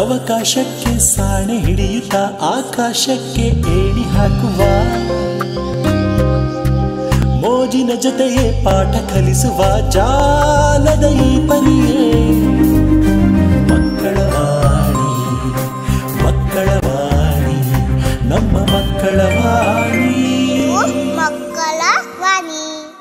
ಅವಕಾಶಕ್ಕೆ ಸಾಣೆ ಹಿಡಿಯುತ್ತಾ ಆಕಾಶಕ್ಕೆ ಏಣಿ ಹಾಕುವ ಮೋಜಿನ ಜೊತೆಯೇ ಪಾಠ ಕಲಿಸುವ ಜಾಲದ ಈ ಪರಿಯೇ ಮಕ್ಕಳ ವಾಣಿ ಮಕ್ಕಳ ವಾಣಿ ನಮ್ಮ ಮಕ್ಕಳ ವಾಣಿ ಮಕ್ಕಳ ವಾಣಿ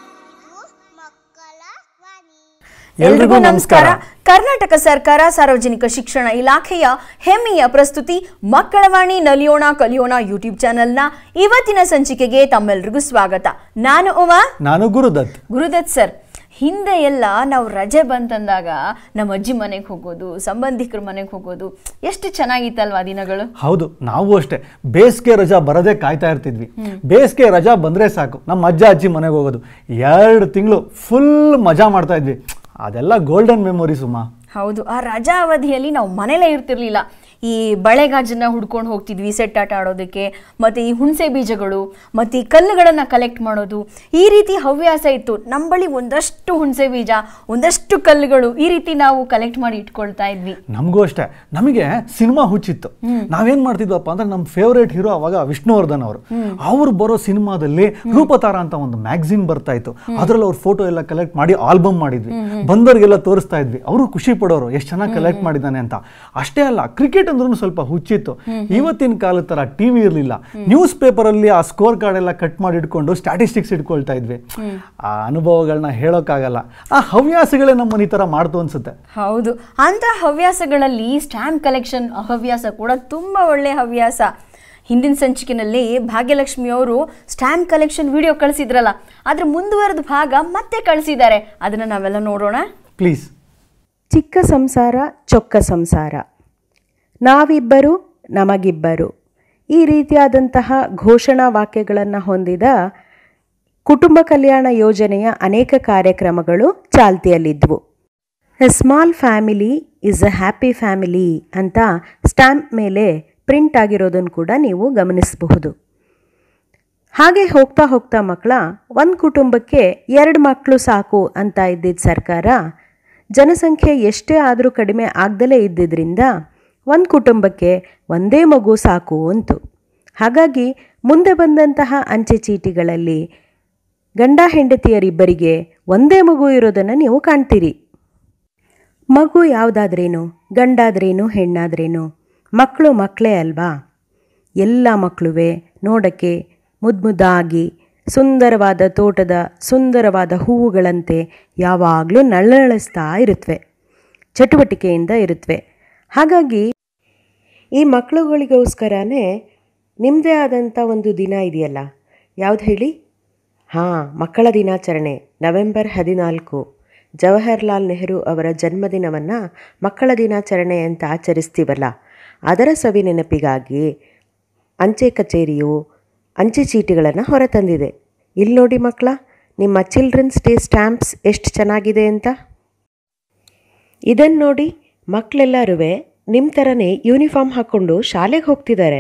ಮಕ್ಕಳ ವಾಣಿ ಎಲ್ರಿಗೂ ನಮಸ್ಕಾರ ಕರ್ನಾಟಕ ಸರ್ಕಾರ ಸಾರ್ವಜನಿಕ ಶಿಕ್ಷಣ ಇಲಾಖೆಯ ಹೆಮ್ಮೆಯ ಪ್ರಸ್ತುತಿ ಮಕ್ಕಳವಾಣಿ ನಲಿಯೋಣ ಕಲಿಯೋಣ ಯೂಟ್ಯೂಬ್ ಚಾನೆಲ್ನ ಇವತ್ತಿನ ಸಂಚಿಕೆಗೆ ತಮ್ಮೆಲ್ರಿಗೂ ಸ್ವಾಗತ ನಾನು ಉಮಾ ನಾನು ಗುರುದತ್ ಗುರುದತ್ ಸರ್ ಹಿಂದೆ ಎಲ್ಲ ನಾವು ರಜೆ ಬಂತಂದಾಗ ನಮ್ಮ ಅಜ್ಜಿ ಮನೆಗೆ ಹೋಗೋದು ಸಂಬಂಧಿಕರ ಮನೆಗೆ ಹೋಗೋದು ಎಷ್ಟು ಚೆನ್ನಾಗಿತ್ತಲ್ವಾ ಆ ದಿನಗಳು ಹೌದು ನಾವು ಅಷ್ಟೇ ಬೇಸಿಗೆ ರಜಾ ಬರದೇ ಕಾಯ್ತಾ ಇರ್ತಿದ್ವಿ ಬೇಸಿಗೆ ರಜಾ ಬಂದ್ರೆ ಸಾಕು ನಮ್ಮ ಅಜ್ಜ ಅಜ್ಜಿ ಮನೆಗೆ ಹೋಗೋದು ಎರಡು ತಿಂಗಳು ಫುಲ್ ಮಜಾ ಮಾಡ್ತಾ ಇದ್ವಿ ಅದೆಲ್ಲ ಗೋಲ್ಡನ್ ಮೆಮೊರೀಸ್ ಉಮಾ ಹೌದು ಆ ರಜಾ ಅವಧಿಯಲ್ಲಿ ನಾವು ಮನೇಲೇ ಇರ್ತಿರ್ಲಿಲ್ಲ ಈ ಬಳೆಗಾಜನ್ನ ಹುಡ್ಕೊಂಡು ಹೋಗ್ತಿದ್ವಿ ಸೆಟ್ ಆಟ ಆಡೋದಕ್ಕೆ ಮತ್ತು ಈ ಹುಣಸೆ ಬೀಜಗಳು ಮತ್ತು ಈ ಕಲ್ಲುಗಳನ್ನು ಕಲೆಕ್ಟ್ ಮಾಡೋದು ಈ ರೀತಿ ಹವ್ಯಾಸ ಇತ್ತು ನಮ್ಮ ಬಳಿ ಒಂದಷ್ಟು ಹುಣಸೆ ಬೀಜ ಒಂದಷ್ಟು ಕಲ್ಲುಗಳು ಈ ರೀತಿ ನಾವು ಕಲೆಕ್ಟ್ ಮಾಡಿ ಇಟ್ಕೊಳ್ತಾ ಇದ್ವಿ ನಮಗೂ ಅಷ್ಟೇ ನಮಗೆ ಸಿನಿಮಾ ಹುಚ್ಚಿತ್ತು ನಾವೇನ್ ಮಾಡ್ತಿದ್ವಪ್ಪ ಅಂದ್ರೆ ನಮ್ಮ ಫೇವ್ರೇಟ್ ಹೀರೋ ಅವಾಗ ವಿಷ್ಣುವರ್ಧನ್ ಅವರು ಅವ್ರು ಬರೋ ಸಿನಿಮಾದಲ್ಲಿ ರೂಪತಾರ ಅಂತ ಒಂದು ಮ್ಯಾಗಝಿನ್ ಬರ್ತಾ ಇತ್ತು ಅದ್ರಲ್ಲಿ ಅವ್ರ ಫೋಟೋ ಎಲ್ಲ ಕಲೆಕ್ಟ್ ಮಾಡಿ ಆಲ್ಬಮ್ ಮಾಡಿದ್ವಿ ಬಂದವ್ರಿಗೆಲ್ಲ ತೋರಿಸ್ತಾ ಇದ್ವಿ ಅವರು ಖುಷಿ ಪಡೋರು ಎಷ್ಟು ಚೆನ್ನಾಗಿ ಕಲೆಕ್ಟ್ ಮಾಡಿದ್ದಾನೆ ಅಂತ ಅಷ್ಟೇ ಅಲ್ಲ ಕ್ರಿಕೆಟ್ ಅಂದ್ರೂ ಸ್ವಲ್ಪ ಹುಚ್ಚಿತ್ತು ಇವತ್ತಿನ ಕಾಲದ ತರ ಟಿವಿ ಇರಲಿಲ್ಲ ನ್ಯೂಸ್ ಪೇಪರ್ ಅಲ್ಲಿ ಆ ಸ್ಕೋರ್ ಕಾರ್ಡ್ ಎಲ್ಲ ಕಟ್ ಮಾಡಿ ಇಟ್ಕೊಂಡು ಸ್ಟ್ಯಾಟಿಸ್ಟಿಕ್ಸ್ ಇಟ್ಕೊಳ್ತಾ ಇದ್ವಿ ಆ ಅನುಭವಗಳನ್ನ ಹೇಳೋಕ್ಕಾಗಲ್ಲ ಆ ಹವ್ಯಾಸಗಳೇ ನಮ್ಮನ್ನ ಈ ತರ ಮಾಡ್ತು ಅನ್ಸುತ್ತೆ ಹೌದು ಅಂಥ ಹವ್ಯಾಸಗಳಲ್ಲಿ ಸ್ಟ್ಯಾಂಪ್ ಕಲೆಕ್ಷನ್ ಹವ್ಯಾಸ ಕೂಡ ತುಂಬ ಒಳ್ಳೆಯ ಹವ್ಯಾಸ ಹಿಂದಿನ ಸಂಚಿಕೆನಲ್ಲಿ ಭಾಗ್ಯಲಕ್ಷ್ಮಿ ಅವರು ಸ್ಟ್ಯಾಂಪ್ ಕಲೆಕ್ಷನ್ ವಿಡಿಯೋ ಕಳಿಸಿದ್ರಲ್ಲ ಅದ್ರ ಮುಂದುವರೆದ ಭಾಗ ಮತ್ತೆ ಕಳಿಸಿದ್ದಾರೆ ಅದನ್ನು ನಾವೆಲ್ಲ ನೋಡೋಣ ಪ್ಲೀಸ್ ಚಿಕ್ಕ ಸಂಸಾರ ಚೊಕ್ಕ ಸಂಸಾರ ನಾವಿಬ್ಬರು ನಮಗಿಬ್ಬರು ಈ ರೀತಿಯಾದಂತಹ ಘೋಷಣಾ ವಾಕ್ಯಗಳನ್ನು ಹೊಂದಿದ ಕುಟುಂಬ ಕಲ್ಯಾಣ ಯೋಜನೆಯ ಅನೇಕ ಕಾರ್ಯಕ್ರಮಗಳು ಚಾಲ್ತಿಯಲ್ಲಿದ್ದವು a small family is a happy family ಅಂತ ಸ್ಟ್ಯಾಂಪ್ ಮೇಲೆ ಪ್ರಿಂಟ್ ಆಗಿರೋದನ್ನು ಕೂಡ ನೀವು ಗಮನಿಸಬಹುದು ಹಾಗೆ ಹೋಗ್ತಾ ಹೋಗ್ತಾ ಮಕ್ಕಳ ಒಂದು ಕುಟುಂಬಕ್ಕೆ ಎರಡು ಮಕ್ಕಳು ಸಾಕು ಅಂತ ಇದ್ದಿದ್ದ ಸರ್ಕಾರ ಜನಸಂಖ್ಯೆ ಎಷ್ಟೇ ಆದರೂ ಕಡಿಮೆ ಆಗದಲೇ ಇದ್ದಿದ್ದರಿಂದ ಒಂದು ಕುಟುಂಬಕ್ಕೆ ಒಂದೇ ಮಗು ಸಾಕು ಅಂತು ಹಾಗಾಗಿ ಮುಂದೆ ಬಂದಂತಹ ಅಂಚೆ ಚೀಟಿಗಳಲ್ಲಿ ಗಂಡ ಹೆಂಡತಿಯರಿಬ್ಬರಿಗೆ ಒಂದೇ ಮಗು ಇರೋದನ್ನು ನೀವು ಕಾಣ್ತೀರಿ ಮಗು ಯಾವುದಾದ್ರೇನು ಗಂಡಾದ್ರೇನು ಹೆಣ್ಣಾದ್ರೇನು ಮಕ್ಕಳು ಮಕ್ಕಳೇ ಅಲ್ವಾ ಎಲ್ಲ ಮಕ್ಕಳುವೆ ನೋಡೋಕ್ಕೆ ಮುದ್ದಾಗಿ ಸುಂದರವಾದ ತೋಟದ ಸುಂದರವಾದ ಹೂವುಗಳಂತೆ ಯಾವಾಗಲೂ ನಳನಳಿಸ್ತಾ ಇರುತ್ತವೆ ಚಟುವಟಿಕೆಯಿಂದ ಇರುತ್ತವೆ ಹಾಗಾಗಿ ಈ ಮಕ್ಕಳುಗಳಿಗೋಸ್ಕರನೇ ನಿಮ್ಮದೇ ಆದಂಥ ಒಂದು ದಿನ ಇದೆಯಲ್ಲ ಯಾವ್ದು ಹೇಳಿ ಹಾಂ ಮಕ್ಕಳ ದಿನಾಚರಣೆ ನವೆಂಬರ್ ಹದಿನಾಲ್ಕು ಜವಾಹರ್ಲಾಲ್ ನೆಹರು ಅವರ ಜನ್ಮದಿನವನ್ನು ಮಕ್ಕಳ ದಿನಾಚರಣೆ ಅಂತ ಆಚರಿಸ್ತೀವಲ್ಲ ಅದರ ಸವಿ ನೆನಪಿಗಾಗಿ ಅಂಚೆ ಕಚೇರಿಯು ಅಂಚೆ ಚೀಟಿಗಳನ್ನು ಹೊರತಂದಿದೆ ಇಲ್ಲಿ ನೋಡಿ ಮಕ್ಕಳ ನಿಮ್ಮ ಚಿಲ್ಡ್ರನ್ಸ್ ಡೇ ಸ್ಟ್ಯಾಂಪ್ಸ್ ಎಷ್ಟು ಚೆನ್ನಾಗಿದೆ ಅಂತ ಇದನ್ನು ನೋಡಿ ಮಕ್ಕಳೆಲ್ಲರೂ ನಿಮ್ಮ ಥರನೇ ಯೂನಿಫಾರ್ಮ್ ಹಾಕ್ಕೊಂಡು ಶಾಲೆಗೆ ಹೋಗ್ತಿದ್ದಾರೆ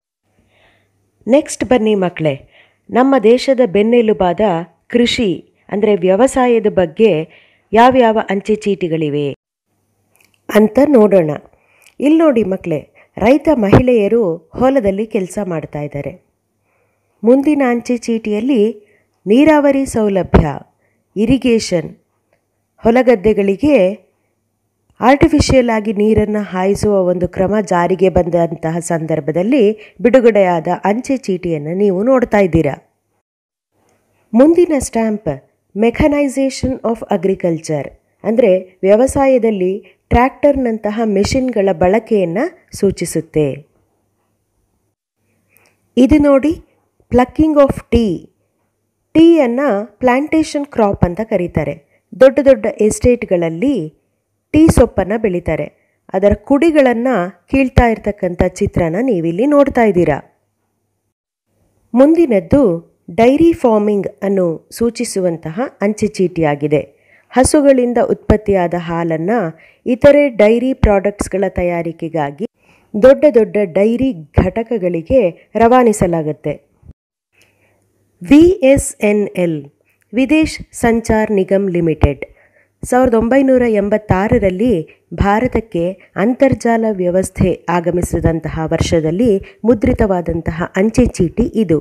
ನೆಕ್ಸ್ಟ್ ಬನ್ನಿ ಮಕ್ಕಳೇ ನಮ್ಮ ದೇಶದ ಬೆನ್ನೆಲುಬಾದ ಕೃಷಿ ಅಂದರೆ ವ್ಯವಸಾಯದ ಬಗ್ಗೆ ಯಾವ್ಯಾವ ಅಂಚೆ ಚೀಟಿಗಳಿವೆ ಅಂತ ನೋಡೋಣ ಇಲ್ಲಿ ನೋಡಿ ಮಕ್ಕಳೇ ರೈತ ಮಹಿಳೆಯರು ಹೊಲದಲ್ಲಿ ಕೆಲಸ ಮಾಡ್ತಾ ಇದ್ದಾರೆ ಮುಂದಿನ ಅಂಚೆ ಚೀಟಿಯಲ್ಲಿ ನೀರಾವರಿ ಸೌಲಭ್ಯ ಇರಿಗೇಷನ್ ಹೊಲಗದ್ದೆಗಳಿಗೆ ಆರ್ಟಿಫಿಷಿಯಲ್ ಆಗಿ ನೀರನ್ನು ಹಾಯಿಸುವ ಒಂದು ಕ್ರಮ ಜಾರಿಗೆ ಬಂದಂತಹ ಸಂದರ್ಭದಲ್ಲಿ ಬಿಡುಗಡೆಯಾದ ಅಂಚೆ ಚೀಟಿಯನ್ನು ನೀವು ನೋಡ್ತಾ ಇದ್ದೀರಾ ಮುಂದಿನ ಸ್ಟ್ಯಾಂಪ್ ಮೆಕನೈಸೇಷನ್ ಆಫ್ ಅಗ್ರಿಕಲ್ಚರ್ ಅಂದರೆ ವ್ಯವಸಾಯದಲ್ಲಿ ಟ್ರ್ಯಾಕ್ಟರ್ನಂತಹ ಮೆಷಿನ್ಗಳ ಬಳಕೆಯನ್ನು ಸೂಚಿಸುತ್ತೆ ಇದು ನೋಡಿ ಪ್ಲಕ್ಕಿಂಗ್ ಆಫ್ ಟೀ ಟೀಯನ್ನು ಪ್ಲಾಂಟೇಶನ್ ಕ್ರಾಪ್ ಅಂತ ಕರೀತಾರೆ ದೊಡ್ಡ ದೊಡ್ಡ ಎಸ್ಟೇಟ್ಗಳಲ್ಲಿ ಟೀ ಸೊಪ್ಪನ್ನು ಬೆಳೀತಾರೆ ಅದರ ಕುಡಿಗಳನ್ನು ಕೀಳ್ತಾ ಇರ್ತಕ್ಕಂಥ ಚಿತ್ರನ ನೀವಿಲ್ಲಿ ನೋಡ್ತಾ ಇದ್ದೀರಾ ಮುಂದಿನದ್ದು ಡೈರಿ ಫಾರ್ಮಿಂಗ್ ಅನ್ನು ಸೂಚಿಸುವಂತಹ ಅಂಚೆ ಚೀಟಿಯಾಗಿದೆ ಹಸುಗಳಿಂದ ಉತ್ಪತ್ತಿಯಾದ ಹಾಲನ್ನು ಇತರೆ ಡೈರಿ ಪ್ರಾಡಕ್ಟ್ಸ್ಗಳ ತಯಾರಿಕೆಗಾಗಿ ದೊಡ್ಡ ದೊಡ್ಡ ಡೈರಿ ಘಟಕಗಳಿಗೆ ರವಾನಿಸಲಾಗುತ್ತೆ V S N L Videsh Sanchar Nigam limited ಸಾವಿರದ ಒಂಬೈನೂರ ಎಂಬತ್ತಾರರಲ್ಲಿ ಭಾರತಕ್ಕೆ ಅಂತರ್ಜಾಲ ವ್ಯವಸ್ಥೆ ಆಗಮಿಸಿದಂತಹ ವರ್ಷದಲ್ಲಿ ಮುದ್ರಿತವಾದಂತಹ ಅಂಚೆ ಚೀಟಿ ಇದು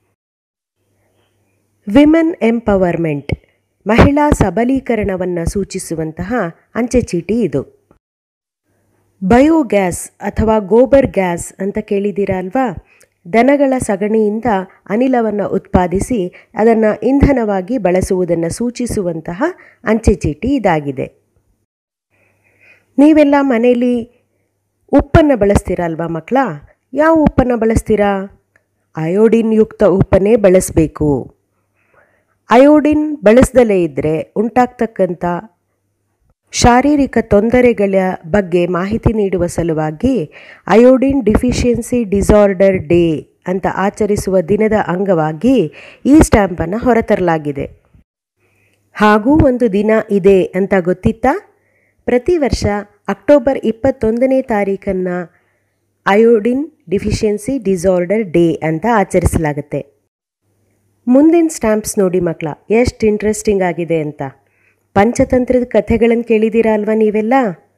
ವಿಮೆನ್ ಎಂಪವರ್ಮೆಂಟ್ ಮಹಿಳಾ ಸಬಲೀಕರಣವನ್ನು ಸೂಚಿಸುವಂತಹ ಅಂಚೆ ಚೀಟಿ ಇದು ಬಯೋಗ್ಯಾಸ್ ಅಥವಾ ಗೋಬರ್ ಗ್ಯಾಸ್ ಅಂತ ಕೇಳಿದ್ದೀರಾ ಅಲ್ವಾ ದನಗಳ ಸಗಣಿಯಿಂದ ಅನಿಲವನ್ನು ಉತ್ಪಾದಿಸಿ ಅದನ್ನು ಇಂಧನವಾಗಿ ಬಳಸುವುದನ್ನು ಸೂಚಿಸುವಂತಹ ಅಂಚೆ ಚೀಟಿ ಇದಾಗಿದೆ ನೀವೆಲ್ಲ ಮನೆಯಲ್ಲಿ ಉಪ್ಪನ್ನು ಬಳಸ್ತೀರಾ ಅಲ್ವಾ ಮಕ್ಕಳ ಯಾವ ಉಪ್ಪನ್ನು ಬಳಸ್ತೀರಾ ಅಯೋಡಿನ್ ಯುಕ್ತ ಉಪ್ಪನ್ನೇ ಬಳಸಬೇಕು ಅಯೋಡಿನ್ ಬಳಸದಲೇ ಇದ್ದರೆ ಉಂಟಾಗ್ತಕ್ಕಂಥ ಶಾರೀರಿಕ ತೊಂದರೆಗಳ ಬಗ್ಗೆ ಮಾಹಿತಿ ನೀಡುವ ಸಲುವಾಗಿ ಅಯೋಡಿನ್ ಡಿಫಿಷಿಯನ್ಸಿ ಡಿಸಾರ್ಡರ್ ಡೇ ಅಂತ ಆಚರಿಸುವ ದಿನದ ಅಂಗವಾಗಿ ಈ ಸ್ಟ್ಯಾಂಪನ್ನು ಹೊರತರಲಾಗಿದೆ ಹಾಗೂ ಒಂದು ದಿನ ಇದೆ ಅಂತ ಗೊತ್ತಿತ್ತಾ ಪ್ರತಿ ವರ್ಷ ಅಕ್ಟೋಬರ್ ಇಪ್ಪತ್ತೊಂದನೇ ತಾರೀಕನ್ನು ಅಯೋಡಿನ್ ಡಿಫಿಷಿಯನ್ಸಿ ಡಿಸಾರ್ಡರ್ ಡೇ ಅಂತ ಆಚರಿಸಲಾಗುತ್ತೆ ಮುಂದಿನ ಸ್ಟ್ಯಾಂಪ್ಸ್ ನೋಡಿ ಮಕ್ಕಳ ಎಷ್ಟು ಇಂಟ್ರೆಸ್ಟಿಂಗ್ ಆಗಿದೆ ಅಂತ ಪಂಚತಂತ್ರದ ಕಥೆಗಳನ್ನು ಕೇಳಿದ್ದೀರಾ ಅಲ್ವಾ ನೀವೆಲ್ಲ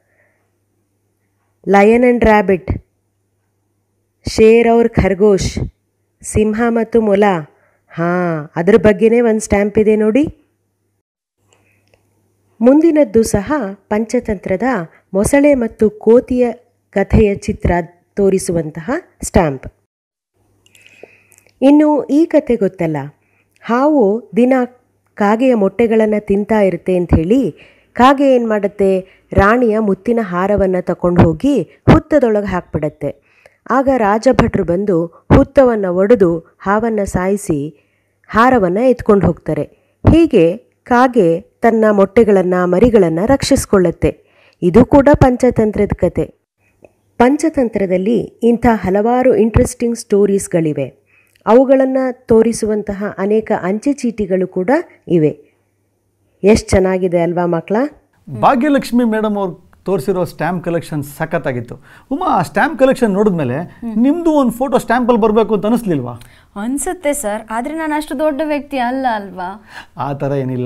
ಲಯನ್ ಆ್ಯಂಡ್ ರ್ಯಾಬಿಟ್ ಶೇರ್ ಅವ್ರ ಖರ್ಗೋಶ್ ಸಿಂಹ ಮತ್ತು ಮೊಲ ಹಾಂ ಅದ್ರ ಬಗ್ಗೆನೇ ಒಂದು ಸ್ಟ್ಯಾಂಪ್ ಇದೆ ನೋಡಿ ಮುಂದಿನದ್ದು ಸಹ ಪಂಚತಂತ್ರದ ಮೊಸಳೆ ಮತ್ತು ಕೋತಿಯ ಕಥೆಯ ಚಿತ್ರ ತೋರಿಸುವಂತಹ ಸ್ಟ್ಯಾಂಪ್ ಇನ್ನು ಈ ಕತೆ ಗೊತ್ತಲ್ಲ ಹಾವು ದಿನ ಕಾಗೆಯ ಮೊಟ್ಟೆಗಳನ್ನು ತಿಂತಾ ಇರುತ್ತೆ ಅಂಥೇಳಿ ಕಾಗೆ ಏನು ಮಾಡುತ್ತೆ ರಾಣಿಯ ಮುತ್ತಿನ ಹಾರವನ್ನು ತಗೊಂಡು ಹೋಗಿ ಹುತ್ತದೊಳಗೆ ಹಾಕ್ಬಿಡತ್ತೆ ಆಗ ರಾಜಭಟ್ರು ಬಂದು ಹುತ್ತವನ್ನು ಒಡೆದು ಹಾವನ್ನು ಸಾಯಿಸಿ ಹಾರವನ್ನು ಎತ್ಕೊಂಡು ಹೋಗ್ತಾರೆ ಹೀಗೆ ಕಾಗೆ ತನ್ನ ಮೊಟ್ಟೆಗಳನ್ನು ಮರಿಗಳನ್ನು ರಕ್ಷಿಸ್ಕೊಳ್ಳುತ್ತೆ ಇದು ಕೂಡ ಪಂಚತಂತ್ರದ ಕತೆ ಪಂಚತಂತ್ರದಲ್ಲಿ ಇಂಥ ಹಲವಾರು ಇಂಟ್ರೆಸ್ಟಿಂಗ್ ಸ್ಟೋರೀಸ್ಗಳಿವೆ ಅವುಗಳನ್ನು ತೋರಿಸುವಂತಹ ಅನೇಕ ಅಂಚೆ ಚೀಟಿಗಳು ಕೂಡ ಇವೆ ಎಷ್ಟು ಚೆನ್ನಾಗಿದೆ ಅಲ್ವಾ ಮಕ್ಕಳ ಭಾಗ್ಯಲಕ್ಷ್ಮಿ ಮೇಡಮ್ ಅವ್ರು ತೋರಿಸಿರೋ ಸ್ಟ್ಯಾಂಪ್ ಕಲೆಕ್ಷನ್ ಸಖತ್ತಾಗಿತ್ತು ಉಮಾ ಆ ಸ್ಟ್ಯಾಂಪ್ ಕಲೆಕ್ಷನ್ ನೋಡಿದ್ಮೇಲೆ ನಿಮ್ಮದು ಒಂದು ಫೋಟೋ ಸ್ಟ್ಯಾಂಪಲ್ಲಿ ಬರಬೇಕು ಅಂತ ಅನಿಸ್ಲಿಲ್ವಾ ಅನ್ಸುತ್ತೆ ಸರ್ ಆದ್ರೆ ನಾನು ಅಷ್ಟು ದೊಡ್ಡ ವ್ಯಕ್ತಿ ಅಲ್ಲ ಅಲ್ವಾ ಆ ಥರ ಏನಿಲ್ಲ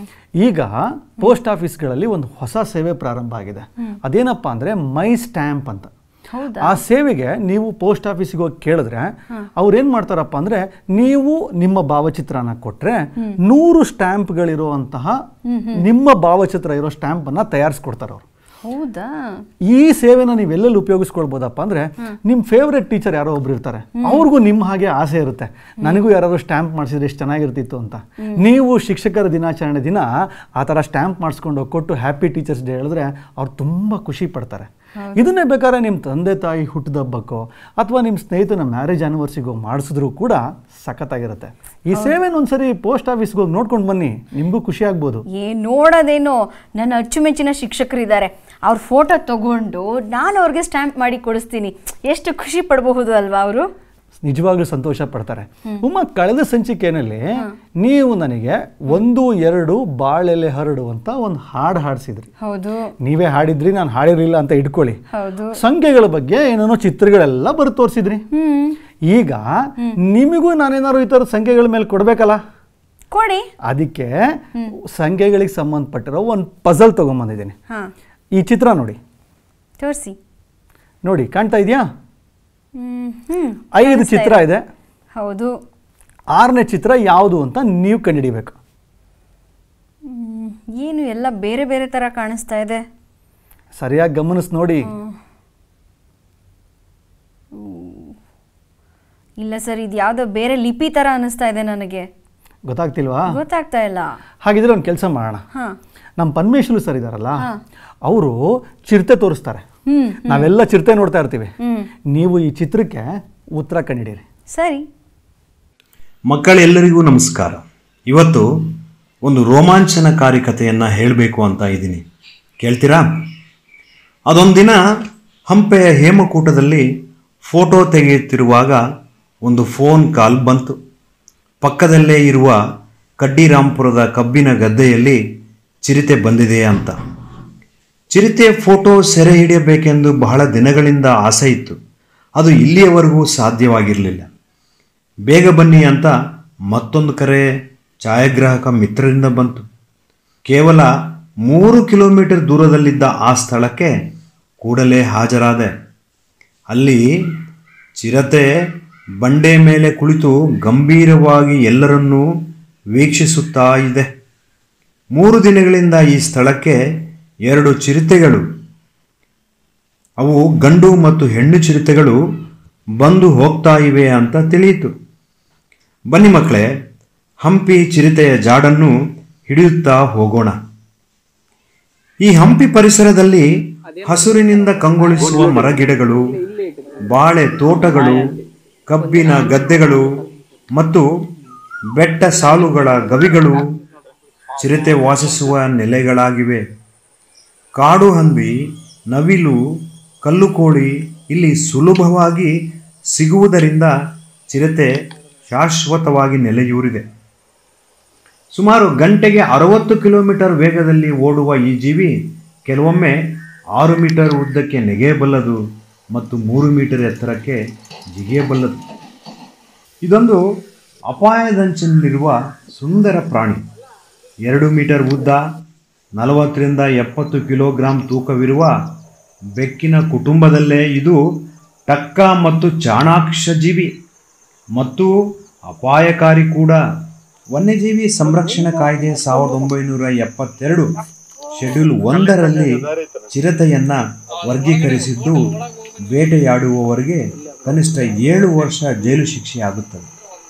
ಈಗ ಪೋಸ್ಟ್ ಆಫೀಸ್ಗಳಲ್ಲಿ ಒಂದು ಹೊಸ ಸೇವೆ ಪ್ರಾರಂಭ ಆಗಿದೆ ಅದೇನಪ್ಪ ಅಂದರೆ ಮೈ ಸ್ಟ್ಯಾಂಪ್ ಅಂತ ಹೌದಾ ಆ ಸೇವೆಗೆ ನೀವು ಪೋಸ್ಟ್ ಆಫೀಸಿಗೆ ಹೋಗಿ ಕೇಳಿದ್ರೆ ಅವ್ರು ಏನು ಮಾಡ್ತಾರಪ್ಪ ಅಂದರೆ ನೀವು ನಿಮ್ಮ ಭಾವಚಿತ್ರನ ಕೊಟ್ಟರೆ ನೂರು ಸ್ಟ್ಯಾಂಪ್ಗಳಿರುವಂತಹ ನಿಮ್ಮ ಭಾವಚಿತ್ರ ಇರೋ ಸ್ಟ್ಯಾಂಪನ್ನು ತಯಾರಿಸ್ಕೊಡ್ತಾರೆ ಅವರು ಹೌದಾ ಈ ಸೇವೆನ ನೀವು ಎಲ್ಲೆಲ್ಲಿ ಉಪಯೋಗಿಸ್ಕೊಳ್ಬೋದಪ್ಪ ಅಂದ್ರೆ ನಿಮ್ಮ ಫೇವ್ರೆಟ್ ಟೀಚರ್ ಯಾರೋ ಒಬ್ರು ಇರ್ತಾರೆ ಅವ್ರಿಗೂ ನಿಮ್ಮ ಹಾಗೆ ಆಸೆ ಇರುತ್ತೆ ನನಗೂ ಯಾರಾದ್ರು ಸ್ಟ್ಯಾಂಪ್ ಮಾಡಿಸಿದ್ರೆ ಎಷ್ಟು ಚೆನ್ನಾಗಿರ್ತಿತ್ತು ಅಂತ ನೀವು ಶಿಕ್ಷಕರ ದಿನಾಚರಣೆ ದಿನ ಆ ಥರ ಸ್ಟ್ಯಾಂಪ್ ಮಾಡಿಸ್ಕೊಂಡು ಹೋಗ್ ಕೊಟ್ಟು ಹ್ಯಾಪಿ ಟೀಚರ್ಸ್ ಡೇ ಹೇಳಿದ್ರೆ ಅವ್ರು ತುಂಬ ಖುಷಿ ಪಡ್ತಾರೆ ಇದನ್ನೇ ಬೇಕಾದ್ರೆ ನಿಮ್ಮ ತಂದೆ ತಾಯಿ ಹುಟ್ಟಿದಬ್ಬಕ್ಕೋ ಅಥವಾ ನಿಮ್ಮ ಸ್ನೇಹಿತನ ಮ್ಯಾರೇಜ್ ಆನಿವರ್ಸಿಗೋ ಮಾಡಿಸಿದ್ರು ಕೂಡ ಸಖತ್ತಾಗಿರುತ್ತೆ ಈ ಸೇವೆನ ಒಂದ್ಸರಿ ಪೋಸ್ಟ್ ಆಫೀಸ್ಗೆ ಹೋಗಿ ನೋಡ್ಕೊಂಡು ಬನ್ನಿ ನಿಮಗೂ ಖುಷಿ ಆಗ್ಬೋದು ಏ ನೋಡೋದೇನೋ ನನ್ನ ಅಚ್ಚುಮೆಚ್ಚಿನ ಶಿಕ್ಷಕರಿದ್ದಾರೆ ಅವ್ರ ಫೋಟೋ ತಗೊಂಡು ನಾನು ಅವ್ರಿಗೆ ಸ್ಟ್ಯಾಂಪ್ ಮಾಡಿ ಕೊಡಿಸ್ತೀನಿ ಎಷ್ಟು ಖುಷಿ ಪಡಬಹುದು ಅಲ್ವಾ ಅವರು ನಿಜವಾಗ್ಲೂ ಸಂತೋಷ ಪಡ್ತಾರೆ ಉಮ್ಮ ಕಳೆದ ಸಂಚಿಕೆಯಲ್ಲಿ ನೀವು ನನಗೆ ಒಂದು ಎರಡು ಬಾಳೆಲೆ ಹರಡು ಅಂತ ಒಂದು ಹಾಡು ಹಾಡಿಸಿದ್ರಿ ಹೌದು ನೀವೇ ಹಾಡಿದ್ರಿ ನಾನು ಹಾಡಿರಲಿಲ್ಲ ಅಂತ ಇಟ್ಕೊಳ್ಳಿ ಹೌದು ಸಂಖ್ಯೆಗಳ ಬಗ್ಗೆ ಏನೇನೋ ಚಿತ್ರಗಳೆಲ್ಲ ಬರೆದು ತೋರಿಸಿದ್ರಿ ಹ್ಮ್ ಈಗ ನಿಮಗೂ ನಾನೇನಾದ್ರು ಈ ಥರದ ಸಂಖ್ಯೆಗಳ ಮೇಲೆ ಕೊಡಬೇಕಲ್ಲ ಕೊಡಿ ಅದಕ್ಕೆ ಸಂಖ್ಯೆಗಳಿಗೆ ಸಂಬಂಧಪಟ್ಟಿರೋ ಒಂದು ಪಜಲ್ ತೊಗೊಂಬಂದಿದ್ದೀನಿ ಹಾ ಈ ಚಿತ್ರ ನೋಡಿ ತೋರಿಸಿ ನೋಡಿ ಕಾಣ್ತಾ ಇದೆಯಾ ಹ್ಮ್ ಹ್ಮ್ ಐದು ಚಿತ್ರ ಇದೆ ಹೌದು ಆರನೇ ಚಿತ್ರ ಯಾವುದು ಅಂತ ನೀವು ಕಂಡುಹಿಡಿಬೇಕು ಹ್ಮ್, ಏನು ಎಲ್ಲ ಬೇರೆ ಬೇರೆ ತರ ಕಾಣಿಸ್ತಾ ಇದೆ ಸರಿಯಾಗಿ ಗಮನಿಸಿ ನೋಡಿ ಇಲ್ಲ ಸರ್ ಇದು ಯಾವುದೋ ಬೇರೆ ಲಿಪಿ ತರ ಅನಿಸ್ತಾ ಇದೆ ನನಗೆ ಗೊತ್ತಾಗ್ತಿಲ್ವಾ ಗೊತ್ತಾಗ್ತಾ ಇಲ್ಲ ಹಾಗಿದ್ರೆ ಒಂದು ಕೆಲಸ ಮಾಡೋಣ ಹಾ ನಮ್ಮ ಪರಮೇಶ್ವರು ಸರ್ ಇದಾರಲ್ಲ ಅವರು ಚಿರತೆ ತೋರಿಸ್ತಾರೆ ನಾವೆಲ್ಲ ಚಿರತೆ ನೋಡ್ತಾ ಇರ್ತೀವಿ ನೀವು ಈ ಚಿತ್ರಕ್ಕೆ ಉತ್ತರ ಕಂಡಿಡೀರಿ ಸರಿ ಮಕ್ಕಳೆಲ್ಲರಿಗೂ ನಮಸ್ಕಾರ ಇವತ್ತು ಒಂದು ರೋಮಾಂಚನಕಾರಿ ಕಥೆಯನ್ನು ಹೇಳಬೇಕು ಅಂತ ಇದ್ದೀನಿ ಕೇಳ್ತೀರಾ ಅದೊಂದು ದಿನ ಹಂಪೆಯ ಹೇಮಕೂಟದಲ್ಲಿ ಫೋಟೋ ತೆಗೆಯುತ್ತಿರುವಾಗ ಒಂದು ಫೋನ್ ಕಾಲ್ ಬಂತು ಪಕ್ಕದಲ್ಲೇ ಇರುವ ಕಡ್ಡಿರಾಂಪುರದ ಕಬ್ಬಿನ ಗದ್ದೆಯಲ್ಲಿ ಚಿರತೆ ಬಂದಿದೆ ಅಂತ ಚಿರತೆ ಫೋಟೋ ಸೆರೆ ಹಿಡಿಯಬೇಕೆಂದು ಬಹಳ ದಿನಗಳಿಂದ ಆಸೆ ಇತ್ತು ಅದು ಇಲ್ಲಿಯವರೆಗೂ ಸಾಧ್ಯವಾಗಿರಲಿಲ್ಲ ಬೇಗ ಬನ್ನಿ ಅಂತ ಮತ್ತೊಂದು ಕರೆ ಛಾಯಾಗ್ರಾಹಕ ಮಿತ್ರರಿಂದ ಬಂತು ಕೇವಲ ಮೂರು ಕಿಲೋಮೀಟರ್ ದೂರದಲ್ಲಿದ್ದ ಆ ಸ್ಥಳಕ್ಕೆ ಕೂಡಲೇ ಹಾಜರಾದೆ ಅಲ್ಲಿ ಚಿರತೆ ಬಂಡೆ ಮೇಲೆ ಕುಳಿತು ಗಂಭೀರವಾಗಿ ಎಲ್ಲರನ್ನೂ ವೀಕ್ಷಿಸುತ್ತಾ ಇದೆ ಮೂರು ದಿನಗಳಿಂದ ಈ ಸ್ಥಳಕ್ಕೆ ಎರಡು ಚಿರತೆಗಳು ಅವು ಗಂಡು ಮತ್ತು ಹೆಣ್ಣು ಚಿರತೆಗಳು ಬಂದು ಹೋಗ್ತಾ ಇವೆ ಅಂತ ತಿಳಿಯಿತು ಬನ್ನಿ ಮಕ್ಕಳೇ ಹಂಪಿ ಚಿರತೆಯ ಜಾಡನ್ನು ಹಿಡಿಯುತ್ತಾ ಹೋಗೋಣ ಈ ಹಂಪಿ ಪರಿಸರದಲ್ಲಿ ಹಸುರಿನಿಂದ ಕಂಗೊಳಿಸುವ ಮರಗಿಡಗಳು ಬಾಳೆ ತೋಟಗಳು ಕಬ್ಬಿನ ಗದ್ದೆಗಳು ಮತ್ತು ಬೆಟ್ಟ ಸಾಲುಗಳ ಗವಿಗಳು ಚಿರತೆ ವಾಸಿಸುವ ನೆಲೆಗಳಾಗಿವೆ ಕಾಡು ಹಂದಿ ನವಿಲು ಕಲ್ಲುಕೋಳಿ ಇಲ್ಲಿ ಸುಲಭವಾಗಿ ಸಿಗುವುದರಿಂದ ಚಿರತೆ ಶಾಶ್ವತವಾಗಿ ನೆಲೆಯೂರಿದೆ ಸುಮಾರು ಗಂಟೆಗೆ ಅರವತ್ತು ಕಿಲೋಮೀಟರ್ ವೇಗದಲ್ಲಿ ಓಡುವ ಈ ಜೀವಿ ಕೆಲವೊಮ್ಮೆ ಆರು ಮೀಟರ್ ಉದ್ದಕ್ಕೆ ನೆಗೆಯಬಲ್ಲದು ಮತ್ತು ಮೂರು ಮೀಟರ್ ಎತ್ತರಕ್ಕೆ ಜಿಗಿಯಬಲ್ಲದು ಇದೊಂದು ಅಪಾಯದಂಚಿನಲ್ಲಿರುವ ಸುಂದರ ಪ್ರಾಣಿ ಎರಡು ಮೀಟರ್ ಉದ್ದ ನಲವತ್ತರಿಂದ ಎಪ್ಪತ್ತು ಕಿಲೋಗ್ರಾಂ ತೂಕವಿರುವ ಬೆಕ್ಕಿನ ಕುಟುಂಬದಲ್ಲೇ ಇದು ಟಕ್ಕ ಮತ್ತು ಚಾಣಾಕ್ಷ ಜೀವಿ ಮತ್ತು ಅಪಾಯಕಾರಿ ಕೂಡ ವನ್ಯಜೀವಿ ಸಂರಕ್ಷಣಾ ಕಾಯ್ದೆ ಸಾವಿರದ ಒಂಬೈನೂರ ಎಪ್ಪತ್ತೆರಡು ಶೆಡ್ಯೂಲ್ ಒಂದರಲ್ಲಿ ಚಿರತೆಯನ್ನ ವರ್ಗೀಕರಿಸಿದ್ದು ಬೇಟೆಯಾಡುವವರಿಗೆ ಕನಿಷ್ಠ ಏಳು ವರ್ಷ ಜೈಲು ಶಿಕ್ಷೆ ಆಗುತ್ತದೆ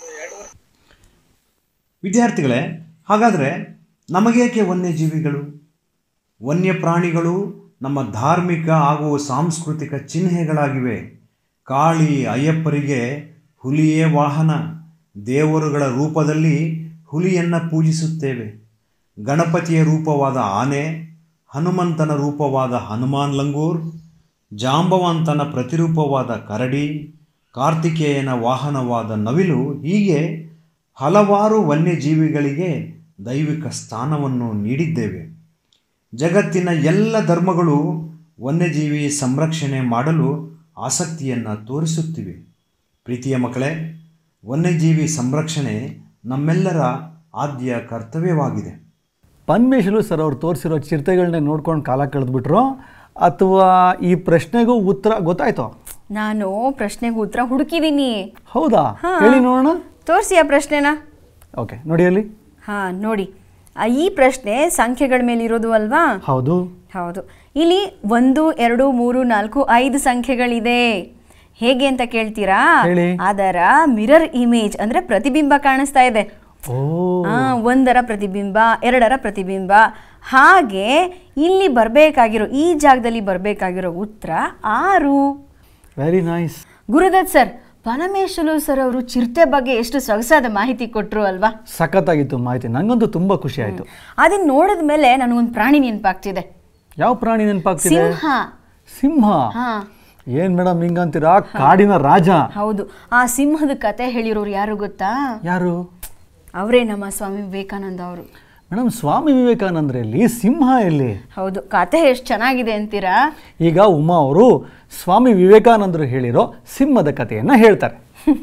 ವಿದ್ಯಾರ್ಥಿಗಳೇ ಹಾಗಾದರೆ ನಮಗೇಕೆ ವನ್ಯಜೀವಿಗಳು ವನ್ಯಪ್ರಾಣಿಗಳು ನಮ್ಮ ಧಾರ್ಮಿಕ ಹಾಗೂ ಸಾಂಸ್ಕೃತಿಕ ಚಿಹ್ನೆಗಳಾಗಿವೆ ಕಾಳಿ ಅಯ್ಯಪ್ಪರಿಗೆ ಹುಲಿಯೇ ವಾಹನ ದೇವರುಗಳ ರೂಪದಲ್ಲಿ ಹುಲಿಯನ್ನು ಪೂಜಿಸುತ್ತೇವೆ ಗಣಪತಿಯ ರೂಪವಾದ ಆನೆ ಹನುಮಂತನ ರೂಪವಾದ ಹನುಮಾನ್ ಲಂಗೂರ್ ಜಾಂಬವಂತನ ಪ್ರತಿರೂಪವಾದ ಕರಡಿ ಕಾರ್ತಿಕೇಯನ ವಾಹನವಾದ ನವಿಲು ಹೀಗೆ ಹಲವಾರು ವನ್ಯಜೀವಿಗಳಿಗೆ ದೈವಿಕ ಸ್ಥಾನವನ್ನು ನೀಡಿದ್ದೇವೆ ಜಗತ್ತಿನ ಎಲ್ಲ ಧರ್ಮಗಳು ವನ್ಯಜೀವಿ ಸಂರಕ್ಷಣೆ ಮಾಡಲು ಆಸಕ್ತಿಯನ್ನು ತೋರಿಸುತ್ತಿವೆ ಪ್ರೀತಿಯ ಮಕ್ಕಳೇ ವನ್ಯಜೀವಿ ಸಂರಕ್ಷಣೆ ನಮ್ಮೆಲ್ಲರ ಆದ್ಯ ಕರ್ತವ್ಯವಾಗಿದೆ ಪನ್ಮೇಶಲು ಸರ್ ಅವ್ರು ತೋರಿಸಿರೋ ಚಿರತೆಗಳನ್ನೇ ನೋಡ್ಕೊಂಡು ಕಾಲ ಕಳೆದ್ಬಿಟ್ರು ಅಥವಾ ಈ ಪ್ರಶ್ನೆಗೂ ಉತ್ತರ ಗೊತ್ತಾಯ್ತು ನಾನು ಪ್ರಶ್ನೆಗೆ ಉತ್ತರ ಹುಡುಕಿದ್ದೀನಿ ಹೌದಾ ಹಾ. ಹೇಳಿ ನೋಡೋಣ ತೋರಿಸಿ ಆ ಪ್ರಶ್ನೆನ ಓಕೆ ನೋಡಿ ಅಲ್ಲಿ ಹಾಂ ನೋಡಿ ಆ, ಈ ಪ್ರಶ್ನೆ ಸಂಖ್ಯೆಗಳ ಮೇಲೆ ಇರೋದು ಅಲ್ವಾ ಹೌದು ಹೌದು ಇಲ್ಲಿ ಒಂದು ಎರಡು ಮೂರು ನಾಲ್ಕು ಐದು ಸಂಖ್ಯೆಗಳಿದೆ ಹೇಗೆ ಅಂತ ಕೇಳ್ತೀರಾ ಹೇಳಿ. ಅದರ ಮಿರರ್ ಇಮೇಜ್ ಅಂದ್ರೆ ಪ್ರತಿಬಿಂಬ ಕಾಣಿಸ್ತಾ ಇದೆ ಓ ಆ, ಒಂದರ ಪ್ರತಿಬಿಂಬ ಎರಡರ ಪ್ರತಿಬಿಂಬ ಹಾಗೆ ಇಲ್ಲಿ ಬರಬೇಕಾಗಿರೋ ಈ ಜಾಗದಲ್ಲಿ ಬರಬೇಕಾಗಿರೋ ಉತ್ತರ ಆರು very nice Gurudath sir Parameshwar sir ಅವರು ಚಿರತೆ ಬಗ್ಗೆ ಎಷ್ಟು ಸೊಗಸಾದ ಮಾಹಿತಿ ಕೊಟ್ಟರು ಅಲ್ವಾ ಸಖತ್ತಾಗಿತ್ತು ಮಾಹಿತಿ ನನಗಂತೂ ತುಂಬ ಖುಷಿ ಆಯಿತು ಅದನ್ನ ನೋಡಿದ ಮೇಲೆ ನನಗೊಂದು ಪ್ರಾಣಿ ನೆನಪಾಗ್ತಿದೆ ಯಾವ ಪ್ರಾಣಿ ನೆನಪಾಗ್ತಿದೆ ಸಿಂಹ ಸಿಂಹ ಹಾ ಏನ್ ಮೇಡಮ್ ಹಿಂಗಂತೀರಾ ಕಾಡಿನ ರಾಜ ಹೌದು ಆ ಸಿಂಹದ ಕತೆ ಹೇಳಿರೋರು ಯಾರು ಗೊತ್ತಾ ಯಾರು ಅವರೇ ನಮ್ಮ ಸ್ವಾಮಿ ವಿವೇಕಾನಂದ ಅವರು ಮೇಡಮ್ ಸ್ವಾಮಿ ವಿವೇಕಾನಂದರಲ್ಲಿ ಸಿಂಹ ಎಲ್ಲಿ ಹೌದು ಕತೆ ಎಷ್ಟು ಚೆನ್ನಾಗಿದೆ ಅಂತೀರಾ ಈಗ ಉಮಾ ಅವರು ಸ್ವಾಮಿ ವಿವೇಕಾನಂದರು ಹೇಳಿರೋ ಸಿಂಹದ ಕಥೆಯನ್ನು ಹೇಳ್ತಾರೆ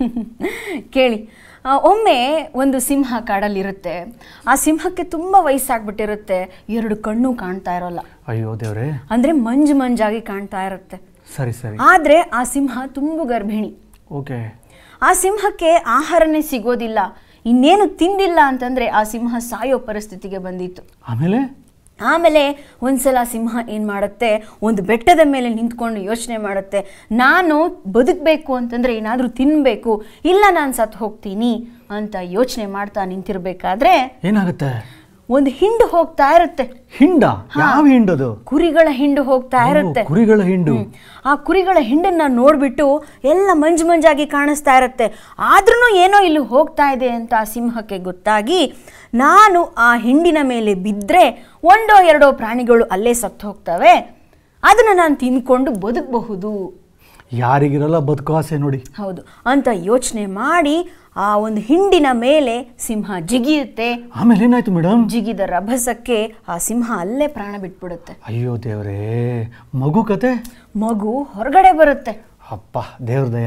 ಕೇಳಿ ಆ, ಒಮ್ಮೆ ಒಂದು ಸಿಂಹ ಕಾಡಲ್ಲಿರುತ್ತೆ ಆ ಸಿಂಹಕ್ಕೆ ತುಂಬ ವಯಸ್ಸಾಗ್ಬಿಟ್ಟಿರುತ್ತೆ ಎರಡು ಕಣ್ಣು ಕಾಣ್ತಾ ಇರೋಲ್ಲ ಅಯ್ಯೋ ದೇವ್ರೆ ಅಂದ್ರೆ ಮಂಜು ಮಂಜಾಗಿ ಕಾಣ್ತಾ ಇರುತ್ತೆ ಸರಿ ಸರಿ ಆದ್ರೆ ಆ ಸಿಂಹ ತುಂಬು ಗರ್ಭಿಣಿ ಓಕೆ ಆ ಸಿಂಹಕ್ಕೆ ಆಹಾರನೇ ಸಿಗೋದಿಲ್ಲ ಇನ್ನೇನು ತಿಂದಿಲ್ಲ ಅಂತಂದ್ರೆ ಆ ಸಿಂಹ ಸಾಯೋ ಪರಿಸ್ಥಿತಿಗೆ ಬಂದಿತ್ತು ಆಮೇಲೆ ಆಮೇಲೆ ಒಂದ್ಸಲ ಸಿಂಹ ಏನು ಮಾಡುತ್ತೆ ಒಂದು ಬೆಟ್ಟದ ಮೇಲೆ ನಿಂತ್ಕೊಂಡು ಯೋಚನೆ ಮಾಡುತ್ತೆ ನಾನು ಬದುಕಬೇಕು ಅಂತಂದ್ರೆ ಏನಾದರೂ ತಿನ್ನಬೇಕು ಇಲ್ಲ ನಾನು ಸತ್ತು ಹೋಗ್ತೀನಿ ಅಂತ ಯೋಚನೆ ಮಾಡ್ತಾ ನಿಂತಿರ್ಬೇಕಾದ್ರೆ ಏನಾಗುತ್ತೆ ಒಂದು ಹಿಂಡು ಹೋಗ್ತಾ ಇರುತ್ತೆ ಹಿಂಡ ಯಾವ ಹಿಂಡದು ಕುರಿಗಳ ಹಿಂಡು ಹೋಗ್ತಾ ಓ, ಇರುತ್ತೆ ಕುರಿಗಳ ಹಿಂಡು ಹ್ಮ್. ಆ ಕುರಿಗಳ ಹಿಂಡನ್ನ ನೋಡ್ಬಿಟ್ಟು ಎಲ್ಲ ಮಂಜು ಮಂಜಾಗಿ ಕಾಣಿಸ್ತಾ ಇರುತ್ತೆ ಆದ್ರೂ ಏನೋ ಇಲ್ಲಿ ಹೋಗ್ತಾ ಇದೆ ಅಂತ ಆ ಸಿಂಹಕ್ಕೆ ಗೊತ್ತಾಗಿ ನಾನು ಆ ಹಿಂಡಿನ ಮೇಲೆ ಬಿದ್ದರೆ ಒಂದೋ ಎರಡೋ ಪ್ರಾಣಿಗಳು ಅಲ್ಲೇ ಸತ್ತು ಹೋಗ್ತವೆ ಅದನ್ನು ನಾನು ತಿನ್ಕೊಂಡು ಬದುಕಬಹುದು ಯಾರಿಗಿರಲ್ಲ ಬದುಕೋ ಆಸೆ ನೋಡಿ ಹೌದು ಅಂತ ಯೋಚನೆ ಮಾಡಿ ಆ ಒಂದು ಹಿಂಡಿನ ಮೇಲೆ ಸಿಂಹ ಜಿಗಿಯುತ್ತೆ ಆಮೇಲೆ ಏನಾಯ್ತು ಮೇಡಮ್ ಜಿಗಿದ ರಭಸಕ್ಕೆ ಆ ಸಿಂಹ ಅಲ್ಲೇ ಪ್ರಾಣ ಬಿಟ್ಬಿಡುತ್ತೆ ಅಯ್ಯೋ ದೇವ್ರೇ ಮಗು ಕತೆ ಮಗು ಹೊರಗಡೆ ಬರುತ್ತೆ ಅಪ್ಪ ದೇವ್ರ ದಯ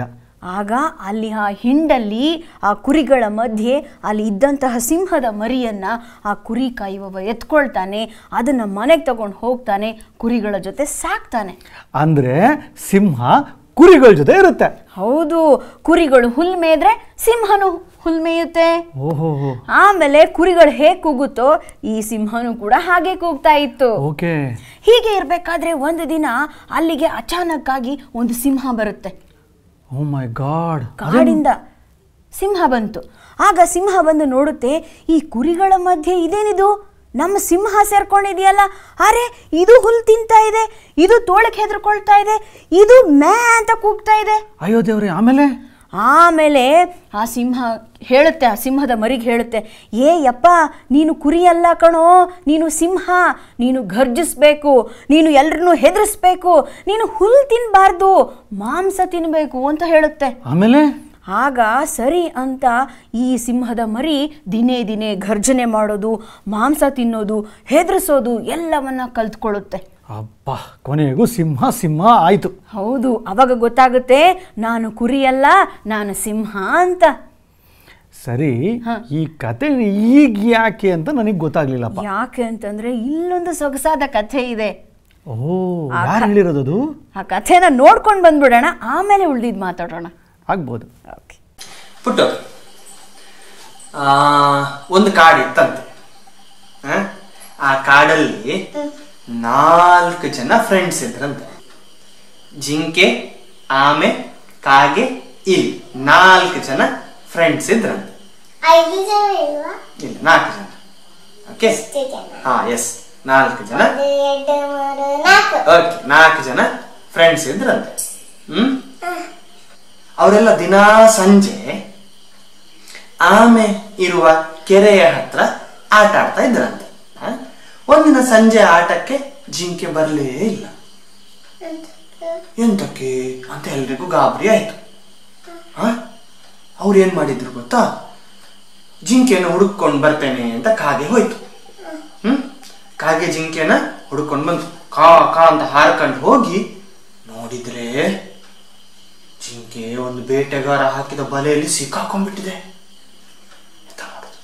ಆಗ ಅಲ್ಲಿ ಆ ಹಿಂಡಲ್ಲಿ ಆ ಕುರಿಗಳ ಮಧ್ಯೆ ಅಲ್ಲಿ ಇದ್ದಂತಹ ಸಿಂಹದ ಮರಿಯನ್ನ ಆ ಕುರಿ ಕಾಯುವವ ಎತ್ಕೊಳ್ತಾನೆ ಅದನ್ನ ಮನೆಗೆ ತಗೊಂಡು ಹೋಗ್ತಾನೆ ಕುರಿಗಳ ಜೊತೆ ಸಾಕ್ತಾನೆ ಅಂದ್ರೆ ಸಿಂಹ ಕುರಿಗಳ ಜೊತೆ ಇರುತ್ತೆ ಹೌದು ಕುರಿಗಳು ಹುಲ್ ಮೇದ್ರೆ ಸಿಂಹನು ಹುಲ್ ಮೇಯುತ್ತೆ ಓಹೋ ಆಮೇಲೆ ಕುರಿಗಳು ಹೇಗೆ ಕೂಗುತ್ತೋ ಈ ಸಿಂಹನು ಕೂಡ ಹಾಗೆ ಕೂಗ್ತಾ ಇತ್ತು ಓಕೆ ಹೀಗೆ ಇರಬೇಕಾದ್ರೆ ಒಂದು ದಿನ ಅಲ್ಲಿಗೆ ಅಚಾನಕ್ಕಾಗಿ ಒಂದು ಸಿಂಹ ಬರುತ್ತೆ ಓ ಮೈ ಗಾಡ್ ಕಾಡಿಂದ ಸಿಂಹ ಬಂತು ಆಗ ಸಿಂಹ ಬಂದು ನೋಡುತ್ತೆ ಈ ಕುರಿಗಳ ಮಧ್ಯೆ ಇದೇನಿದು ನಮ್ಮ ಸಿಂಹ ಸೇರ್ಕೊಂಡಿದೆಯಲ್ಲ ಅರೆ ಇದು ಹುಲ್ ತಿಂತಾ ಇದೆ ಇದು ತೋಳಕ್ಕೆ ಹೆದರ್ಕೊಳ್ತಾ ಇದೆ ಇದು ಮ್ಯಾ ಅಂತ ಕೂಗ್ತಾ ಇದೆ ಅಯ್ಯೋ ದೇವ್ರೆ ಆಮೇಲೆ ಆಮೇಲೆ ಆ ಸಿಂಹ ಹೇಳುತ್ತೆ ಆ ಸಿಂಹದ ಮರಿಗೆ ಹೇಳುತ್ತೆ ಏ ಯಪ್ಪ ನೀನು ಕುರಿಯಲ್ಲ ಕಣೋ ನೀನು ಸಿಂಹ ನೀನು ಘರ್ಜಿಸ್ಬೇಕು ನೀನು ಎಲ್ರನ್ನೂ ಹೆದರಿಸ್ಬೇಕು ನೀನು ಹುಲ್ ತಿನ್ನಬಾರ್ದು ಮಾಂಸ ತಿನ್ನಬೇಕು ಅಂತ ಹೇಳುತ್ತೆ ಆಮೇಲೆ ಆಗ ಸರಿ ಅಂತ ಈ ಸಿಂಹದ ಮರಿ ದಿನೇ ದಿನೇ ಘರ್ಜನೆ ಮಾಡೋದು ಮಾಂಸ ತಿನ್ನೋದು ಹೆದರಿಸೋದು ಎಲ್ಲವನ್ನ ಕಲ್ತ್ಕೊಳ್ಳುತ್ತೆ ಅಬ್ಬಾ ಕೊನೆಗೂ ಸಿಂಹ ಸಿಂಹ ಆಯ್ತು ಹೌದು ಅವಾಗ ಗೊತ್ತಾಗುತ್ತೆ ನಾನು ಕುರಿಯಲ್ಲ ನಾನು ಸಿಂಹ ಅಂತ ಸರಿ ಈ ಕತೆ ಈಗ ಯಾಕೆ ಅಂತ ನನಗೆ ಗೊತ್ತಾಗ್ಲಿಲ್ಲಪ್ಪ ಯಾಕೆ ಅಂತಂದ್ರೆ ಇಲ್ಲೊಂದು ಸೊಗಸಾದ ಕಥೆ ಇದೆ ಓ ಯಾರು ಹೇಳಿರೋದು ಆ ಕಥೆನ ನೋಡ್ಕೊಂಡು ಬಂದ್ಬಿಡೋಣ ಆಮೇಲೆ ಉಳ್ದಿದ್ ಮಾತಾಡೋಣ ಆಗ್ಬೋದು ಓಕೆ ಪುಟ್ಟು ಆ, ಒಂದು ಕಾಡಿತ್ತಂತೆ ಆ? ಆ ಕಾಡಲ್ಲಿ ನಾಲ್ಕು ಜನ ಫ್ರೆಂಡ್ಸ್ ಇದ್ರಂತೆ ಜಿಂಕೆ ಆಮೆ ಕಾಗೆ ಇಲಿ ನಾಲ್ಕು ಜನ ಫ್ರೆಂಡ್ಸ್ ಇದ್ರಂತೆ ಐದು ಜನ ಇಲ್ವಾ ಇಲ್ಲ ನಾಲ್ಕು ಜನ ಓಕೆ ಎಷ್ಟು ಜನ ಹಾ ಎಸ್ ನಾಲ್ಕು ಜನ ಒಂದು ಎರಡು ಮೂರು ನಾಲ್ಕು ಓಕೆ ನಾಲ್ಕು ಜನ ಫ್ರೆಂಡ್ಸ್ ಇದ್ರಂತೆ ಹ್ಮ್ ಅವರೆಲ್ಲ ದಿನಾ ಸಂಜೆ ಆಮೆ ಇರುವ ಕೆರೆಯ ಹತ್ರ ಆಟ ಆಡ್ತಾ ಇದ್ರಂತೆ ಆ? ಒಂದಿನ ಸಂಜೆ ಆಟಕ್ಕೆ ಜಿಂಕೆ ಬರಲೇ ಇಲ್ಲ ಎಂತಕ್ಕೆ ಅಂತ ಎಲ್ರಿಗೂ ಗಾಬರಿ ಆಯ್ತು ಅವ್ರು ಏನ್ ಮಾಡಿದ್ರು ಗೊತ್ತಾ ಜಿಂಕೆನ ಹುಡುಕೊಂಡು ಬರ್ತೇನೆ ಅಂತ ಕಾಗೆ ಹೋಯ್ತು ಹ್ಮ್ ಕಾಗೆ ಜಿಂಕೆನ ಹುಡುಕೊಂಡು ಬಂತು ಕಾ ಕಾ ಅಂತ ಹಾರ್ಕೊಂಡು ಹೋಗಿ ನೋಡಿದ್ರೆ ಜಿಂಕೆ ಒಂದು ಬೇಟೆಗಾರ ಹಾಕಿದ ಬಲೆಯಲ್ಲಿ ಸಿಕ್ಕಾಕೊಂಡ್ಬಿಟ್ಟಿದೆ ಎಂತ ಮಾಡೋದು?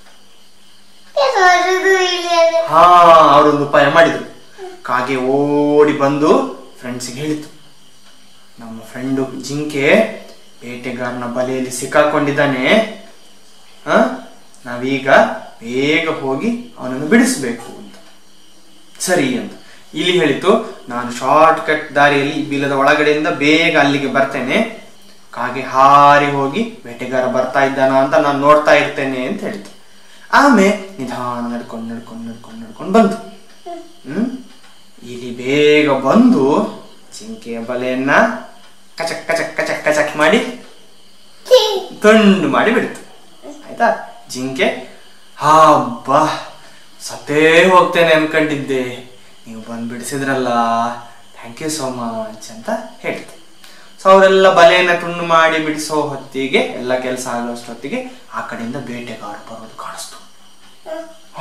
ಹೊರದು ಇಲ್ಲಿ ಅದು. ಹಾ ಅವರೊಂದು ಉಪಾಯ ಮಾಡಿದ್ರು ಕಾಗೆ ಓಡಿ ಬಂದು ಫ್ರೆಂಡ್ಸಿಗೆ ಹೇಳಿತು ನಮ್ಮ ಫ್ರೆಂಡು ಜಿಂಕೆ ಬೇಟೆಗಾರನ ಬಲೆಯಲ್ಲಿ ಸಿಕ್ಕಾಕೊಂಡಿದ್ದಾನೆ ಹ ನಾವೀಗ ಬೇಗ ಹೋಗಿ ಅವನನ್ನು ಬಿಡಿಸ್ಬೇಕು ಅಂತ ಸರಿ ಅಂತ ಇಲ್ಲಿ ಹೇಳಿತು ನಾನು ಶಾರ್ಟ್ ಕಟ್ ದಾರಿಯಲ್ಲಿ ಈ ಬಿಲದ ಒಳಗಡೆಯಿಂದ ಬೇಗ ಅಲ್ಲಿಗೆ ಬರ್ತೇನೆ ಕಾಗೆ ಹಾರಿ ಹೋಗಿ ಬೇಟೆಗಾರ ಬರ್ತಾ ಇದ್ದಾನ ಅಂತ ನಾನು ನೋಡ್ತಾ ಇರ್ತೇನೆ ಅಂತ ಹೇಳಿತು ಆಮೇಲೆ ನಿಧಾನ ನಡ್ಕೊಂಡು ನಡ್ಕೊಂಡು ನಡ್ಕೊಂಡು ನಡ್ಕೊಂಡು ಬಂತು ಹ್ಮ್ ಇಲ್ಲಿ ಬೇಗ ಬಂದು ಜಿಂಕೆಯ ಬಲೆಯನ್ನ ಕಚಕ್ ಕಚಕ್ ಕಚಕ್ ಕಚಕ್ ಮಾಡಿ ತುಂಡು ಮಾಡಿ ಬಿಡ್ತು ಆಯ್ತಾ ಜಿಂಕೆ ಹಬ್ಬ ಸತ್ತೇ ಹೋಗ್ತೇನೆ ಅನ್ಕೊಂಡಿದ್ದೆ ನೀವು ಬಂದು ಬಿಡಿಸಿದ್ರಲ್ಲ ಥ್ಯಾಂಕ್ ಯು ಸೋ ಮಚ್ ಅಂತ ಹೇಳ್ತು ಸೊ ಅವರೆಲ್ಲ ಬಲೆಯನ್ನ ತುಂಡು ಮಾಡಿ ಬಿಡಿಸೋ ಹೊತ್ತಿಗೆ ಎಲ್ಲ ಕೆಲಸ ಆಗೋಷ್ಟೊತ್ತಿಗೆ ಆ ಕಡೆಯಿಂದ ಬೇಟೆಗಾರ ಬರೋದು ಕಾಣಿಸ್ತು ಹ?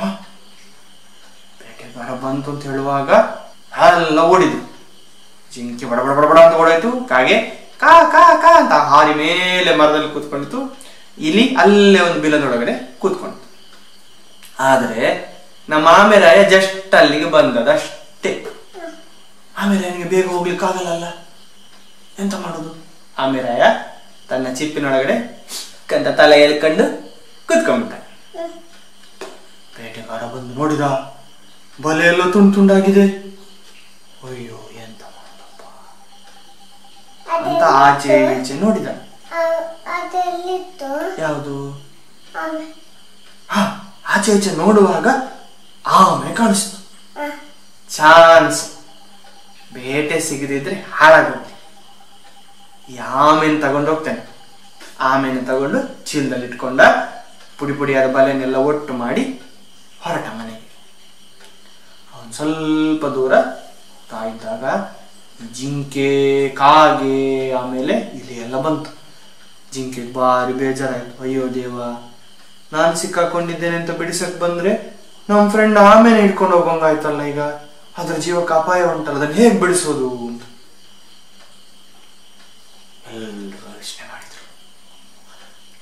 ಬೇಟೆಗಾರ ಬಂತು ಅಂತ ಹೇಳುವಾಗ ಎಲ್ಲ ಓಡಿದ್ರು ಜಿಂಕೆ ಬಡ ಬಡ ಬಡ ಬಡ ಅಂತ ಓಡಾಯ್ತು ಕಾಗೆ ಕಾ ಕಾ ಕಾ ಅಂತ ಹಾರಿ ಮೇಲೆ ಮರದಲ್ಲಿ ಕೂತ್ಕೊಂಡಿತು ಇಲಿ ಅಲ್ಲೇ ಒಂದು ಬಿಲದೊಳಗಡೆ ಕೂತ್ಕೊಂಡಿತು ಆದ್ರೆ ನಮ್ಮ ಆಮೆರಾಯ ಜಸ್ಟ್ ಅಲ್ಲಿಗೆ ಬಂದದಷ್ಟೇ ಆಮೆರಾಯನಿಗೆ ಬೇಗ ಹೋಗ್ಲಿಕ್ಕೆ ಆಗಲ್ಲ ಎಂತ ಮಾಡೋದು ಆಮೆರಾಯ ತನ್ನ ಚಿಪ್ಪಿನೊಳಗಡೆ ಕಂತ ತಲೆ ಎಳ್ಕೊಂಡು ಕೂತ್ಕೊಂಡ್ಬಿಟ್ಟ ಬೇಟೆಗಾರ ಬಂದು ನೋಡಿದ ಬಲೆ ಎಲ್ಲ ತುಂಡು ತುಂಡಾಗಿದೆ ಅಯ್ಯೋ ಎಂತ ಮಾಡೋದಪ್ಪ ಅಂತ ಆಚೆ ಈಚೆ ನೋಡಿದ ಆ- ಅದೆಲ್ಲಿತ್ತು ಯಾವುದು ಆಮೆ ಹಾ ಆಚೆ ಈಚೆ ನೋಡುವಾಗ ಆಮೆ ಕಾಣಿಸ್ತು ಚಾನ್ಸ್ ಬೇಟೆ ಸಿಗದಿದ್ರೆ ಹಾಳಾಗುತ್ತೆ ಈ ಆಮೆನ ತಗೊಂಡು ಹೋಗ್ತಾನೆ ಆಮೆನ ತಗೊಂಡು ಚೀಲದಲ್ಲಿ ಇಟ್ಕೊಂಡ ಪುಡಿ ಪುಡಿಯಾದ ಬಲೆನೆಲ್ಲ ಒಟ್ಟು ಮಾಡಿ ಹೊರಟ ಮನೆಗೆ ಅವನು ಸ್ವಲ್ಪ ದೂರ ತಾ ಇದ್ದಾಗ ಜಿಂಕೆ ಕಾಗೆ ಆಮೇಲೆ ಇಲ್ಲಿ ಎಲ್ಲ ಬಂತು ಜಿಂಕೆ ಭಾರಿ ಬೇಜಾರಾಯ್ತು ಅಯ್ಯೋ ದೇವ ನಾನು ಸಿಕ್ಕಾಕೊಂಡಿದ್ದೇನೆ ಅಂತ ಬಿಡಿಸಕ್ ಬಂದ್ರೆ ನಮ್ಮ ಫ್ರೆಂಡ್ ಆಮೇಲೆ ಹಿಡ್ಕೊಂಡು ಹೋಗಂಗಾಯ್ತಲ್ಲ ಈಗ ಅದ್ರ ಜೀವಕ್ಕೆ ಅಪಾಯ ಉಂಟಲ್ಲ ಅದನ್ನ ಹೇಗ್ ಬಿಡಿಸೋದು ಅಂತ ಎಲ್ಲರೂ ಯೋಚನೆ ಮಾಡಿದ್ರು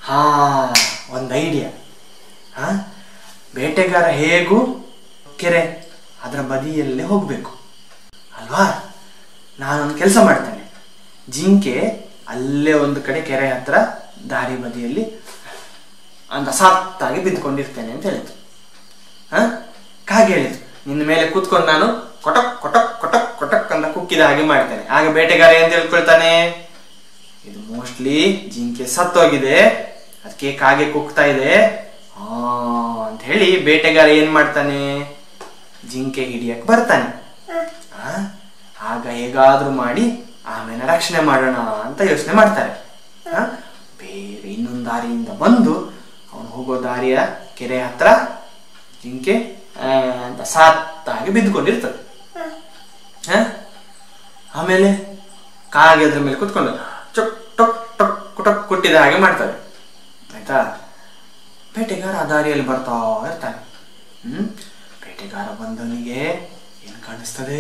ಹಾ ಒಂದು ಐಡಿಯಾ ಹಾ ಬೇಟೆಗಾರ ಹೇಗೂ ಕೆರೆ ಅದರ ಬದಿಯಲ್ಲೇ ಹೋಗಬೇಕು ಅಲ್ವಾ ನಾನೊಂದು ಕೆಲಸ ಮಾಡ್ತೇನೆ ಜಿಂಕೆ ಅಲ್ಲೇ ಒಂದು ಕಡೆ ಕೆರೆ ಹತ್ರ ದಾರಿ ಬದಿಯಲ್ಲಿ ಅಂತ ಸಾತ್ತಾಗಿ ಬಿದ್ದುಕೊಂಡಿರ್ತೇನೆ ಅಂತ ಹೇಳಿತು ಹ ಕಾಗೆ ಹೇಳಿತು ನಿನ್ನ ಮೇಲೆ ಕೂತ್ಕೊಂಡು ನಾನು ಕೊಟಕ್ ಕೊಟಕ್ ಕೊಟಕ್ ಕೊಟಕ್ ಅಂತ ಕುಕ್ಕಿದ ಹಾಗೆ ಮಾಡ್ತೇನೆ ಆಗ ಬೇಟೆಗಾರ ಏನ್ ತಿಳ್ಕೊಳ್ತಾನೆ ಇದು ಮೋಸ್ಟ್ಲಿ ಜಿಂಕೆ ಸತ್ತೋಗಿದೆ ಅದಕ್ಕೆ ಕಾಗೆ ಕುಕ್ತಾ ಇದೆ ಆ ಅಂತ ಹೇಳಿ ಬೇಟೆಗಾರ ಏನ್ ಮಾಡ್ತಾನೆ ಜಿಂಕೆ ಹಿಡಿಯಕ್ ಬರ್ತಾನೆ ಆ, ಆಗ ಹೇಗಾದ್ರೂ ಮಾಡಿ ಆಮೇಲೆ ರಕ್ಷಣೆ ಮಾಡೋಣ ಅಂತ ಯೋಚನೆ ಮಾಡ್ತಾರೆ ಆ, ಬೇರೆ ಇನ್ನೊಂದು ದಾರಿಯಿಂದ ಬಂದು ಅವನು ಹೋಗೋ ದಾರಿಯ ಕೆರೆ ಹತ್ರ ಜಿಂಕೆ ಆ, ಅಂತ ಸಾತ್ತಾಗಿ ಬಿದ್ದುಕೊಂಡಿರ್ತದೆ ಹ? ಆಮೇಲೆ ಕಾಗೆ ಅದ್ರ ಮೇಲೆ ಕುತ್ಕೊಂಡು ಚೊಕ್ ಟೊಕ್ ಟೊಕ್ ಕುಟಕ್ ಕುಟ್ಟಿದ ಹಾಗೆ ಮಾಡ್ತದೆ ಆಯ್ತಾ ಬೇಟೆಗಾರ ಆ ದಾರಿಯಲ್ಲಿ ಬರ್ತಾ ಇರ್ತಾನೆ ಹ್ಮ್ ಬೇಟೆಗಾರ ಬಂದವನಿಗೆ ಏನ್ ಕಾಣಿಸ್ತದೆ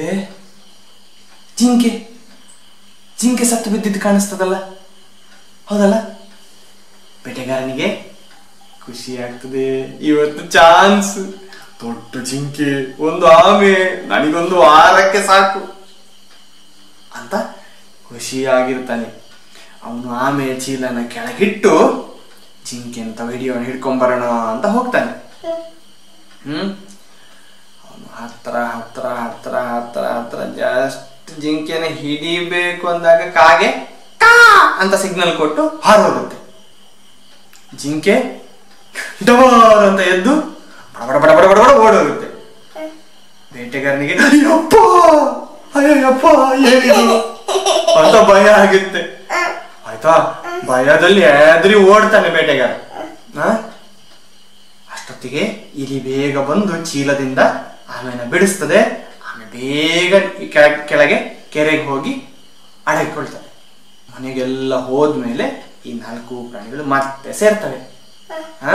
ಜಿಂಕೆ ಜಿಂಕೆ ಸತ್ತು ಬಿದ್ದಿದ್ದು ಕಾಣಿಸ್ತದಲ್ಲ ಹೌದಲ್ಲ ಬೇಟೆಗಾರನಿಗೆ ಖುಷಿ ಆಗ್ತದೆ ಇವತ್ತು ಚಾನ್ಸ್ ದೊಡ್ಡ ಜಿಂಕೆ ಒಂದು ಆಮೆ ನನಗೊಂದು ವಾರಕ್ಕೆ ಸಾಕು ಅಂತ ಖುಷಿಯಾಗಿರ್ತಾನೆ ಅವನು ಆಮೆ ಚೀಲನ ಕೆಳಗಿಟ್ಟು ಜಿಂಕೆ ಅಂತ ಹಿಡಿಯೋಣ ಹಿಡ್ಕೊಂಬರೋಣ ಅಂತ ಹೋಗ್ತಾನೆ ಹ್ಮ್ ಅವನು ಹತ್ರ ಹತ್ರ ಹತ್ರ ಹತ್ರ ಹತ್ರ ಜಸ್ಟ್ ಜಿಂಕೆನ ಹಿಡಿಬೇಕು ಅಂದಾಗ ಕಾಗೆ ಕಾ ಅಂತ ಸಿಗ್ನಲ್ ಕೊಟ್ಟು ಹಾರೋಗುತ್ತೆ ಜಿಂಕೆ ಡಬಾರ್ ಅಂತ ಎದ್ದು ಬಡ ಬಡ ಬಡ ಬಡ ಬಡ ಓಡೋಗುತ್ತೆ ಬೇಟೆಗಾರನಿಗೆ ಅಯ್ಯಪ್ಪ ಅಯ್ಯಪ್ಪ ಏನಿದು ಅಂತ ಭಯ ಆಗುತ್ತೆ ಆಯ್ತಾ ಭಯದಲ್ಲಿ ಎದ್ರಿ ಓಡ್ತಾನೆ ಬೇಟೆಗಾರ ಆ? ಅಷ್ಟೊತ್ತಿಗೆ ಇಲಿ ಬೇಗ ಬಂದು ಚೀಲದಿಂದ ಆಮೇಲೆ ಬಿಡಿಸ್ತದೆ ಆಮೇಲೆ ಬೇಗ ಈ ಕೆಳ- ಕೆಳಗೆ ಕೆರೆಗೆ ಹೋಗಿ ಅಡಗಿಕೊಳ್ತದೆ ಮನೆಗೆಲ್ಲ ಹೋದ್ಮೇಲೆ ಈ ನಾಲ್ಕು ಪ್ರಾಣಿಗಳು ಮತ್ತೆ ಸೇರ್ತವೆ ಆ?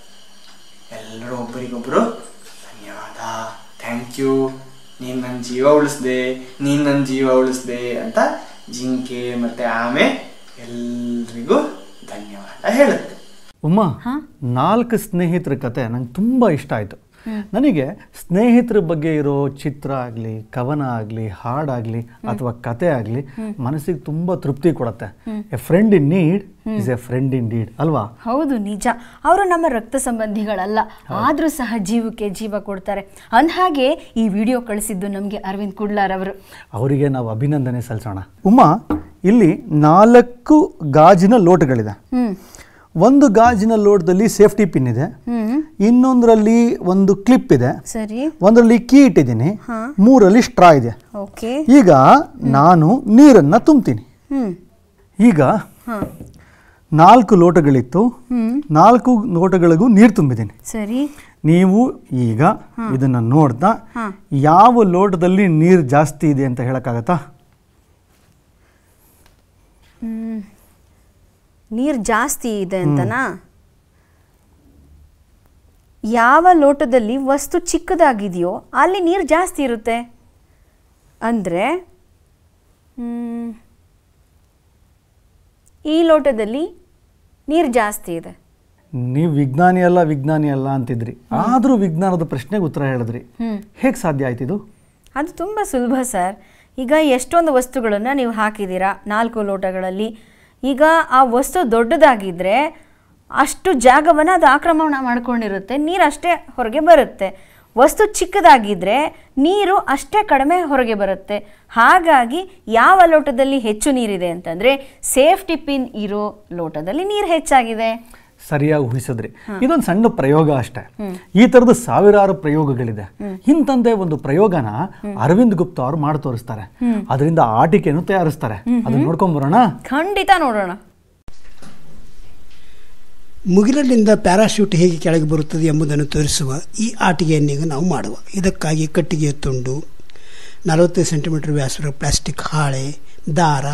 ಎಲ್ಲರೂ ಒಬ್ಬರಿಗೊಬ್ರು ಧನ್ಯವಾದ ಥ್ಯಾಂಕ್ ಯು ನೀನ್ ನನ್ನ ಜೀವ ಉಳಿಸ್ದೆ ನೀನ್ ನನ್ನ ಜೀವ ಉಳಿಸ್ದೆ ಅಂತ ಜಿಂಕೆ ಮತ್ತೆ ಆಮೆ ಎಲ್ರಿಗೂ ಧನ್ಯವಾದ ಹೇಳುತ್ತೆ ಉಮ್ಮ ನಾಲ್ಕು ಸ್ನೇಹಿತರ ಕತೆ ನಂಗೆ ತುಂಬ ಇಷ್ಟ ಆಯಿತು ನನಗೆ ಸ್ನೇಹಿತರ ಬಗ್ಗೆ ಇರೋ ಚಿತ್ರ ಆಗಲಿ ಕವನ ಆಗಲಿ ಹಾಡಾಗಲಿ ಅಥವಾ ಕತೆ ಆಗಲಿ ಮನಸ್ಸಿಗೆ ತುಂಬ ತೃಪ್ತಿ ಕೊಡುತ್ತೆ a friend in need is a friend indeed ಅಲ್ವಾ ಹೌದು ನಿಜ ಅವರು ನಮ್ಮ ರಕ್ತ ಸಂಬಂಧಿಗಳಲ್ಲ ಆದರೂ ಸಹ ಜೀವಕ್ಕೆ ಜೀವ ಕೊಡ್ತಾರೆ ಅಂದಹಾಗೆ ಈ ವಿಡಿಯೋ ಕಳಿಸಿದ್ದು ನಮಗೆ ಅರವಿಂದ್ ಕುಡ್ಲಾರ್ ಅವರು ಅವರಿಗೆ ನಾವು ಅಭಿನಂದನೆ ಸಲ್ಲಿಸೋಣ ಉಮ್ಮ ಇಲ್ಲಿ ನಾಲ್ಕು ಗಾಜಿನ ಲೋಟಗಳಿದೆ ಹ್ಮ್ ಒಂದು ಗಾಜಿನ ಲೋಟದಲ್ಲಿ ಸೇಫ್ಟಿ ಪಿನ್ ಇದೆ ಹ್ಮ್ ಇನ್ನೊಂದರಲ್ಲಿ ಒಂದು ಕ್ಲಿಪ್ ಇದೆ ಸರಿ ಒಂದರಲ್ಲಿ ಕೀ ಇಟ್ಟಿದ್ದೀನಿ ಮೂರಲ್ಲಿ ಸ್ಟ್ರಾ ಇದೆ ಓಕೆ ಈಗ ನಾನು ನೀರನ್ನು ತುಂಬ್ತೀನಿ ಹ್ಮ್ ಈಗ ಹಾ ನಾಲ್ಕು ಲೋಟಗಳಿತ್ತು ಹ್ಮ್ ನಾಲ್ಕು ಲೋಟಗಳಿಗೂ ನೀರು ತುಂಬಿದ್ದೀನಿ ಸರಿ ನೀವು ಈಗ ಇದನ್ನು ನೋಡ್ತಾ ಹಾ. ಯಾವ ಲೋಟದಲ್ಲಿ ನೀರು ಜಾಸ್ತಿ ಇದೆ ಅಂತ ಹೇಳಕ್ಕಾಗತ್ತಾ ಹ್ಮ್ ನೀರು ಜಾಸ್ತಿ ಇದೆ ಅಂತನಾ ಯಾವ ಲೋಟದಲ್ಲಿ ವಸ್ತು ಚಿಕ್ಕದಾಗಿದೆಯೋ ಅಲ್ಲಿ ನೀರು ಜಾಸ್ತಿ ಇರುತ್ತೆ ಅಂದರೆ ಈ ಲೋಟದಲ್ಲಿ ನೀರು ಜಾಸ್ತಿ ಇದೆ ನೀವು ವಿಜ್ಞಾನಿ ಅಲ್ಲ ವಿಜ್ಞಾನಿ ಅಲ್ಲ ಅಂತಿದ್ರಿ ಆದರೂ ವಿಜ್ಞಾನದ ಪ್ರಶ್ನೆಗೆ ಉತ್ತರ ಹೇಳಿದ್ರಿ ಹೇಗೆ ಸಾಧ್ಯ ಆಯ್ತಿದು ಅದು ತುಂಬ ಸುಲಭ ಸರ್ ಈಗ ಎಷ್ಟೊಂದು ವಸ್ತುಗಳನ್ನು ನೀವು ಹಾಕಿದ್ದೀರಾ ನಾಲ್ಕು ಲೋಟಗಳಲ್ಲಿ ಈಗ ಆ ವಸ್ತು ದೊಡ್ಡದಾಗಿದ್ದರೆ ಅಷ್ಟು ಜಾಗವನ್ನು ಅದು ಆಕ್ರಮಣ ಮಾಡ್ಕೊಂಡಿರುತ್ತೆ ನೀರು ಅಷ್ಟೇ ಹೊರಗೆ ಬರುತ್ತೆ ವಸ್ತು ಚಿಕ್ಕದಾಗಿದ್ದರೆ ನೀರು ಅಷ್ಟೇ ಕಡಿಮೆ ಹೊರಗೆ ಬರುತ್ತೆ ಹಾಗಾಗಿ ಯಾವ ಲೋಟದಲ್ಲಿ ಹೆಚ್ಚು ನೀರಿದೆ ಅಂತಂದರೆ ಸೇಫ್ಟಿ ಪಿನ್ ಇರೋ ಲೋಟದಲ್ಲಿ ನೀರು ಹೆಚ್ಚಾಗಿದೆ ಸರಿಯಾಗಿ ಊಹಿಸಿದ್ರಿ ಇದೊಂದು ಸಣ್ಣ ಪ್ರಯೋಗ ಅಷ್ಟೇ ಈ ಥರದ ಸಾವಿರಾರು ಪ್ರಯೋಗಗಳಿದೆ ಇಂಥದ್ದೇ ಒಂದು ಪ್ರಯೋಗನ ಅರವಿಂದ್ ಗುಪ್ತಾ ಅವರು ಮಾಡಿ ತೋರಿಸ್ತಾರೆ ಅದರಿಂದ ಆಟಿಕೆಯನ್ನು ತಯಾರಿಸ್ತಾರೆ ಅದನ್ನ ನೋಡ್ಕೊಂಬರೋಣ ಖಂಡಿತ ನೋಡೋಣ ಮುಗಿಲಲ್ಲಿಂದ ಪ್ಯಾರಾಶೂಟ್ ಹೇಗೆ ಕೆಳಗೆ ಬರುತ್ತದೆ ಎಂಬುದನ್ನು ತೋರಿಸುವ ಈ ಆಟಿಕೆಯನ್ನೀಗ ನಾವು ಮಾಡುವ ಇದಕ್ಕಾಗಿ ಕಟ್ಟಿಗೆಯ ತುಂಡು ನಲವತ್ತೈದು ಸೆಂಟಿಮೀಟರ್ ವ್ಯಾಸರ ಪ್ಲಾಸ್ಟಿಕ್ ಹಾಳೆ ದಾರ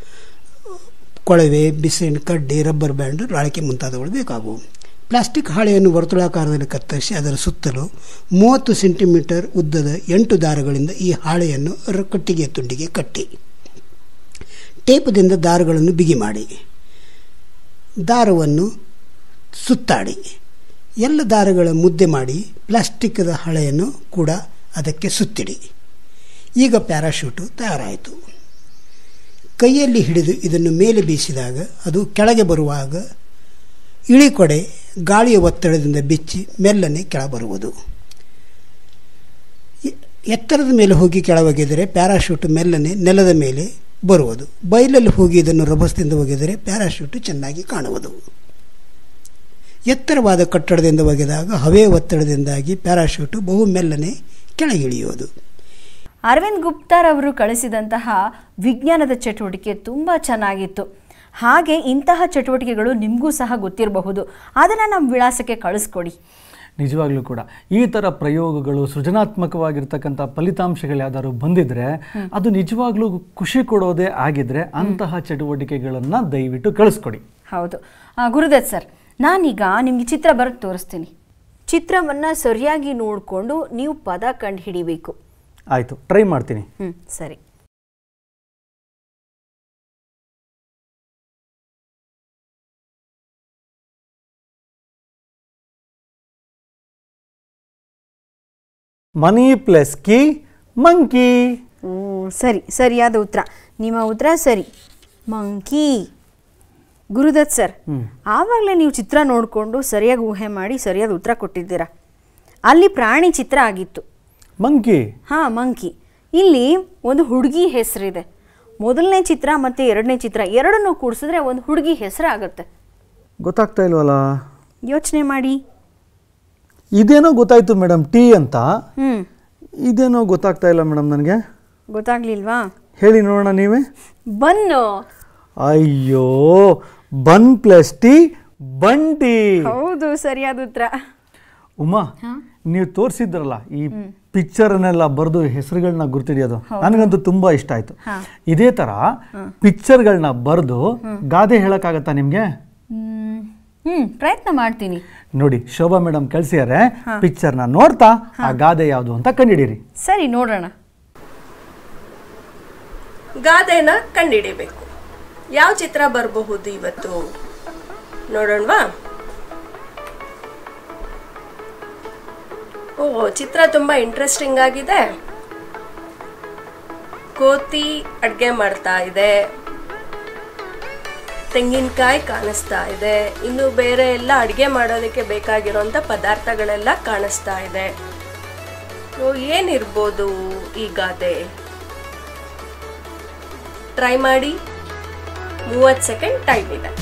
ಕೊಳವೆ ಬಿಸಿಲಿನ ಕಡ್ಡಿ ರಬ್ಬರ್ ಬ್ಯಾಂಡ್ ರಾಳಿಕೆ ಮುಂತಾದವುಗಳು ಬೇಕಾಗುವು ಪ್ಲಾಸ್ಟಿಕ್ ಹಾಳೆಯನ್ನು ವರ್ತುಳಾಕಾರದಲ್ಲಿ ಕತ್ತರಿಸಿ ಅದರ ಸುತ್ತಲೂ ಮೂವತ್ತು ಸೆಂಟಿಮೀಟರ್ ಉದ್ದದ ಎಂಟು ದಾರಗಳಿಂದ ಈ ಹಾಳೆಯನ್ನು ರ- ಕಟ್ಟಿಗೆಯ ತುಂಡಿಗೆ ಕಟ್ಟಿ ಟೇಪದಿಂದ ದಾರಗಳನ್ನು ಬಿಗಿ ಮಾಡಿ ದಾರವನ್ನು ಸುತ್ತಾಡಿ ಎಲ್ಲ ದಾರಗಳ ಮುದ್ದೆ ಮಾಡಿ ಪ್ಲಾಸ್ಟಿಕ್ದ ಹಳೆಯನ್ನು ಕೂಡ ಅದಕ್ಕೆ ಸುತ್ತಿಡಿ ಈಗ ಪ್ಯಾರಾಶೂಟು ತಯಾರಾಯಿತು ಕೈಯಲ್ಲಿ ಹಿಡಿದು ಇದನ್ನು ಮೇಲೆ ಬೀಸಿದಾಗ ಅದು ಕೆಳಗೆ ಬರುವಾಗ ಇಳಿಕೊಡೆ ಗಾಳಿಯ ಒತ್ತಡದಿಂದ ಬಿಚ್ಚಿ ಮೆಲ್ಲನೆ ಕೆಳಬರುವುದು ಎ- ಎತ್ತರದ ಮೇಲೆ ಹೋಗಿ ಕೆಳವಗಿದರೆ ಪ್ಯಾರಾಶೂಟ್ ಮೆಲ್ಲನೆ ನೆಲದ ಮೇಲೆ ಬರುವುದು ಬಯಲಲ್ಲಿ ಹೋಗಿ ಇದನ್ನು ರಭಸದಿಂದ ಒಗೆದರೆ ಪ್ಯಾರಾಶೂಟ್ ಚೆನ್ನಾಗಿ ಕಾಣುವುದು ಎತ್ತರವಾದ ಕಟ್ಟಡದಿಂದ ಒಗೆದಾಗ ಹವೆ ಒತ್ತಡದಿಂದಾಗಿ ಪ್ಯಾರಾಶೂಟ್ ಬಹು ಮೆಲ್ಲನೆ ಕೆಳಗಿಳಿಯುವುದು ಅರವಿಂದ್ ಗುಪ್ತಾರ್ ಅವರು ಕಳಿಸಿದಂತಹ ವಿಜ್ಞಾನದ ಚಟುವಟಿಕೆ ತುಂಬ ಚೆನ್ನಾಗಿತ್ತು ಹಾಗೆ ಇಂತಹ ಚಟುವಟಿಕೆಗಳು ನಿಮಗೂ ಸಹ ಗೊತ್ತಿರಬಹುದು ಅದನ್ನು ನಮ್ಮ ವಿಳಾಸಕ್ಕೆ ಕಳಿಸ್ಕೊಡಿ ನಿಜವಾಗ್ಲೂ ಕೂಡ ಈ ಥರ ಪ್ರಯೋಗಗಳು ಸೃಜನಾತ್ಮಕವಾಗಿರ್ತಕ್ಕಂಥ ಫಲಿತಾಂಶಗಳು ಯಾವ್ದಾದ್ರು ಬಂದಿದ್ರೆ ಅದು ನಿಜವಾಗ್ಲೂ ಖುಷಿ ಕೊಡೋದೇ ಆಗಿದ್ರೆ ಅಂತಹ ಚಟುವಟಿಕೆಗಳನ್ನು ದಯವಿಟ್ಟು ಕಳಿಸ್ಕೊಡಿ ಹೌದು ಆ, ಗುರುದತ್ ಸರ್ ನಾನೀಗ ನಿಮಗೆ ಚಿತ್ರ ಬರೆದು ತೋರಿಸ್ತೀನಿ ಚಿತ್ರವನ್ನು ಸರಿಯಾಗಿ ನೋಡಿಕೊಂಡು ನೀವು ಪದ ಕಂಡು ಹಿಡಿಬೇಕು ಆಯಿತು ಟ್ರೈ ಮಾಡ್ತೀನಿ ಹ್ಞೂ ಸರಿ ಮನಿ ಪ್ಲಸ್ ಕಿ ಮಂಕಿ ಓ ಸರಿ ಸರಿಯಾದ ಉತ್ತರ ನಿಮ್ಮ ಉತ್ತರ ಸರಿ ಮಂಕಿ ಗುರುದತ್ ಸರ್ ಆವಾಗಲೇ ನೀವು ಚಿತ್ರ ನೋಡಿಕೊಂಡು ಸರಿಯಾಗಿ ಊಹೆ ಮಾಡಿ ಸರಿಯಾದ ಉತ್ತರ ಕೊಟ್ಟಿದ್ದೀರಾ ಅಲ್ಲಿ ಪ್ರಾಣಿ ಚಿತ್ರ ಆಗಿತ್ತು ಮಂಕಿ ಹಾಂ ಮಂಕಿ ಇಲ್ಲಿ ಒಂದು ಹುಡುಗಿ ಹೆಸರಿದೆ ಮೊದಲನೇ ಚಿತ್ರ ಮತ್ತು ಎರಡನೇ ಚಿತ್ರ ಎರಡನ್ನೂ ಕೂಡಿಸಿದ್ರೆ ಒಂದು ಹುಡುಗಿ ಹೆಸರು ಆಗುತ್ತೆ ಗೊತ್ತಾಗ್ತಾ ಇಲ್ವಲ್ಲ ಯೋಚನೆ ಮಾಡಿ ಇದೇನೋ ಗೊತ್ತಾಯ್ತು ಮೇಡಮ್ ಟೀ ಅಂತ ಹ್ಞೂ ಇದೇನೋ ಗೊತ್ತಾಗ್ತಾ ಇಲ್ಲ ಮೇಡಮ್ ನನಗೆ ಗೊತ್ತಾಗ್ಲಿಲ್ವಾ ಹೇಳಿ ನೋಡೋಣ ನೀವೇ ಬನ್ನು ಅಯ್ಯೋ ಬನ್ ಪ್ಲಸ್ ಟೀ ಬಂಟಿ ಹೌದು ಸರಿಯಾದ ಉತ್ತರ ಉಮಾ ನೀವು ತೋರಿಸಿದ್ರಲ್ಲ ಈ ಪಿಕ್ಚರ್ನೆಲ್ಲ ಬರೆದು ಹೆಸರುಗಳನ್ನ ಗುರ್ತಿಡಿಯೋದು ನನಗಂತೂ ತುಂಬಾ ಇಷ್ಟ ಆಯ್ತು ಇದೇ ತರ ಪಿಕ್ಚರ್ಗಳನ್ನ ಬರೆದು ಗಾದೆ ಹೇಳಕ್ಕಾಗತ್ತಾ ನಿಮ್ಗೆ ಹ್ಞೂ ಪ್ರಯತ್ನ ಮಾಡ್ತೀನಿ ನೋಡಿ ಶೋಭಾ ಮೇಡಮ್ ಕಳ್ಸಿಯಾರೆ ಪಿಕ್ಚರ್ನ ನೋಡ್ತಾ ಆ ಗಾದೆ ಯಾವುದು ಅಂತ ಕಂಡಿಡೀರಿ ಸರಿ ನೋಡೋಣ ಗಾದೆನ ಕಂಡಿಡಿಬೇಕು ಯಾವ ಚಿತ್ರ ಬರಬಹುದು ಇವತ್ತು ನೋಡೋಣವಾ ಓ ಚಿತ್ರ ತುಂಬಾ ಇಂಟ್ರೆಸ್ಟಿಂಗ್ ಆಗಿದೆ ಕೋತಿ ಅಡ್ಗೆ ಮಾಡ್ತಾ ಇದೆ ತೆಂಗಿನಕಾಯಿ ಕಾಣಿಸ್ತಾ ಇದೆ ಇನ್ನು ಬೇರೆ ಎಲ್ಲ ಅಡ್ಗೆ ಮಾಡೋದಕ್ಕೆ ಬೇಕಾಗಿರೋಂಥ ಪದಾರ್ಥಗಳೆಲ್ಲ ಕಾಣಿಸ್ತಾ ಇದೆ ಓ ಏನಿರ್ಬೋದು ಈ ಗಾದೆ ಟ್ರೈ ಮಾಡಿ ಮೂವತ್ತು ಸೆಕೆಂಡ್ ಟೈಮ್ ಇದೆ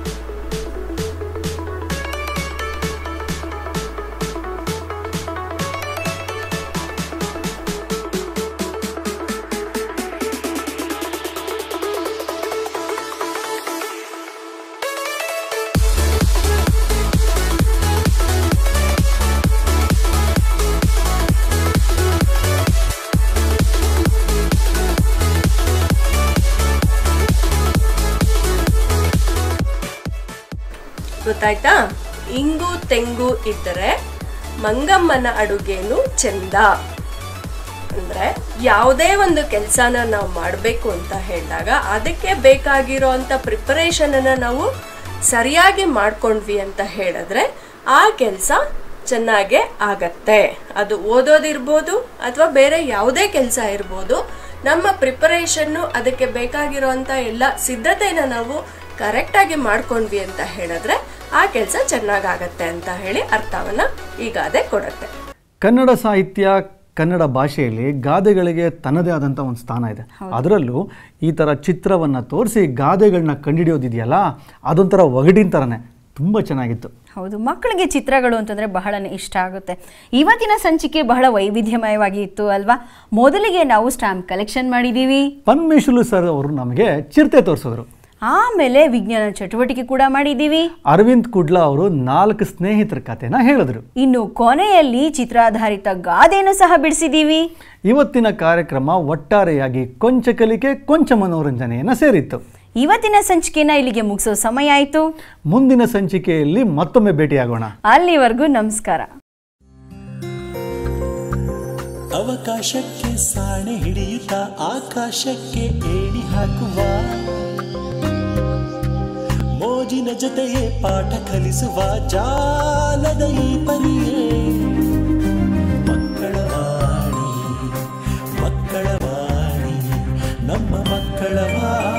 ಗೊತ್ತಾಯ್ತಾ ಇಂಗು ತೆಂಗು ಇದ್ದರೆ ಮಂಗಮ್ಮನ ಅಡುಗೆನು ಚೆಂದ ಅಂದ್ರೆ ಯಾವುದೇ ಒಂದು ಕೆಲಸನ ನಾವು ಮಾಡಬೇಕು ಅಂತ ಹೇಳಿದಾಗ ಅದಕ್ಕೆ ಬೇಕಾಗಿರೋ ಅಂತ ಪ್ರಿಪರೇಷನ್ ಅನ್ನ ನಾವು ಸರಿಯಾಗಿ ಮಾಡ್ಕೊಂಡ್ವಿ ಅಂತ ಹೇಳಿದ್ರೆ ಆ ಕೆಲಸ ಚೆನ್ನಾಗೇ ಆಗತ್ತೆ ಅದು ಓದೋದಿರ್ಬೋದು ಅಥವಾ ಬೇರೆ ಯಾವುದೇ ಕೆಲಸ ಇರ್ಬೋದು ನಮ್ಮ ಪ್ರಿಪರೇಷನ್ನು ಅದಕ್ಕೆ ಬೇಕಾಗಿರೋಂಥ ಎಲ್ಲ ಸಿದ್ಧತೆನ ನಾವು ಕರೆಕ್ಟಾಗಿ ಮಾಡ್ಕೊಂಡ್ವಿ ಅಂತ ಹೇಳಿದ್ರೆ ಆ ಕೆಲಸ ಚೆನ್ನಾಗಾಗತ್ತೆ ಅಂತ ಹೇಳಿ ಅರ್ಥವನ್ನ ಈ ಗಾದೆ ಕೊಡುತ್ತೆ ಕನ್ನಡ ಸಾಹಿತ್ಯ ಕನ್ನಡ ಭಾಷೆಯಲ್ಲಿ ಗಾದೆಗಳಿಗೆ ತನ್ನದೇ ಆದಂಥ ಒಂದು ಸ್ಥಾನ ಇದೆ ಅದರಲ್ಲೂ ಈ ಥರ ಚಿತ್ರವನ್ನು ತೋರಿಸಿ ಗಾದೆಗಳನ್ನ ಕಂಡುಹಿಡಿಯೋದಿದೆಯಲ್ಲ ಅದೊಂಥರ ಒಗಟಿನ ಥರನೇ ತುಂಬ ಚೆನ್ನಾಗಿತ್ತು ಹೌದು ಮಕ್ಕಳಿಗೆ ಚಿತ್ರಗಳು ಅಂತಂದರೆ ಬಹಳನೇ ಇಷ್ಟ ಆಗುತ್ತೆ ಇವತ್ತಿನ ಸಂಚಿಕೆ ಬಹಳ ವೈವಿಧ್ಯಮಯವಾಗಿ ಇತ್ತು ಅಲ್ವಾ ಮೊದಲಿಗೆ ನಾವು ಸ್ಟಾಂಪ್ ಕಲೆಕ್ಷನ್ ಮಾಡಿದ್ದೀವಿ ಪನ್ಮೇಶುಲು ಸರ್ ಅವರು ನಮಗೆ ಚಿರತೆ ತೋರಿಸಿದ್ರು ಆಮೇಲೆ ವಿಜ್ಞಾನ ಚಟುವಟಿಕೆ ಕೂಡ ಮಾಡಿದ್ದೀವಿ ಅರವಿಂದ್ ಕುಡ್ಲಾ ಅವರು ನಾಲ್ಕು ಸ್ನೇಹಿತರ ಕಥೆನ ಹೇಳಿದ್ರು ಇನ್ನು ಕೊನೆಯಲ್ಲಿ ಚಿತ್ರಾಧಾರಿತ ಗಾದೆಯನ್ನು ಸಹ ಬಿಡಿಸಿದ್ದೀವಿ ಇವತ್ತಿನ ಕಾರ್ಯಕ್ರಮ ಒಟ್ಟಾರೆಯಾಗಿ ಕೊಂಚ ಕಲಿಕೆ ಕೊಂಚ ಮನೋರಂಜನೆಯನ್ನು ಸೇರಿತ್ತು ಇವತ್ತಿನ ಸಂಚಿಕೆನ ಇಲ್ಲಿಗೆ ಮುಗಿಸೋ ಸಮಯ ಆಯಿತು ಮುಂದಿನ ಸಂಚಿಕೆಯಲ್ಲಿ ಮತ್ತೊಮ್ಮೆ ಭೇಟಿಯಾಗೋಣ ಅಲ್ಲಿವರೆಗೂ ನಮಸ್ಕಾರ ಅವಕಾಶಕ್ಕೆ ಸಾಣೆ ಹಿಡಿಯುತ್ತಾ ಆಕಾಶಕ್ಕೆ ಏಣಿ ಹಾಕುವ ಮೋಜಿನ ಮೋಜಿನ ಜೊತೆಯೇ ಪಾಠ ಕಲಿಸುವ ಜಾಲದ ಈ ಪರಿಯೇ ಮಕ್ಕಳ ವಾಣಿ ಮಕ್ಕಳ ವಾಣಿ ನಮ್ಮ ಮಕ್ಕಳ ವಾಣಿ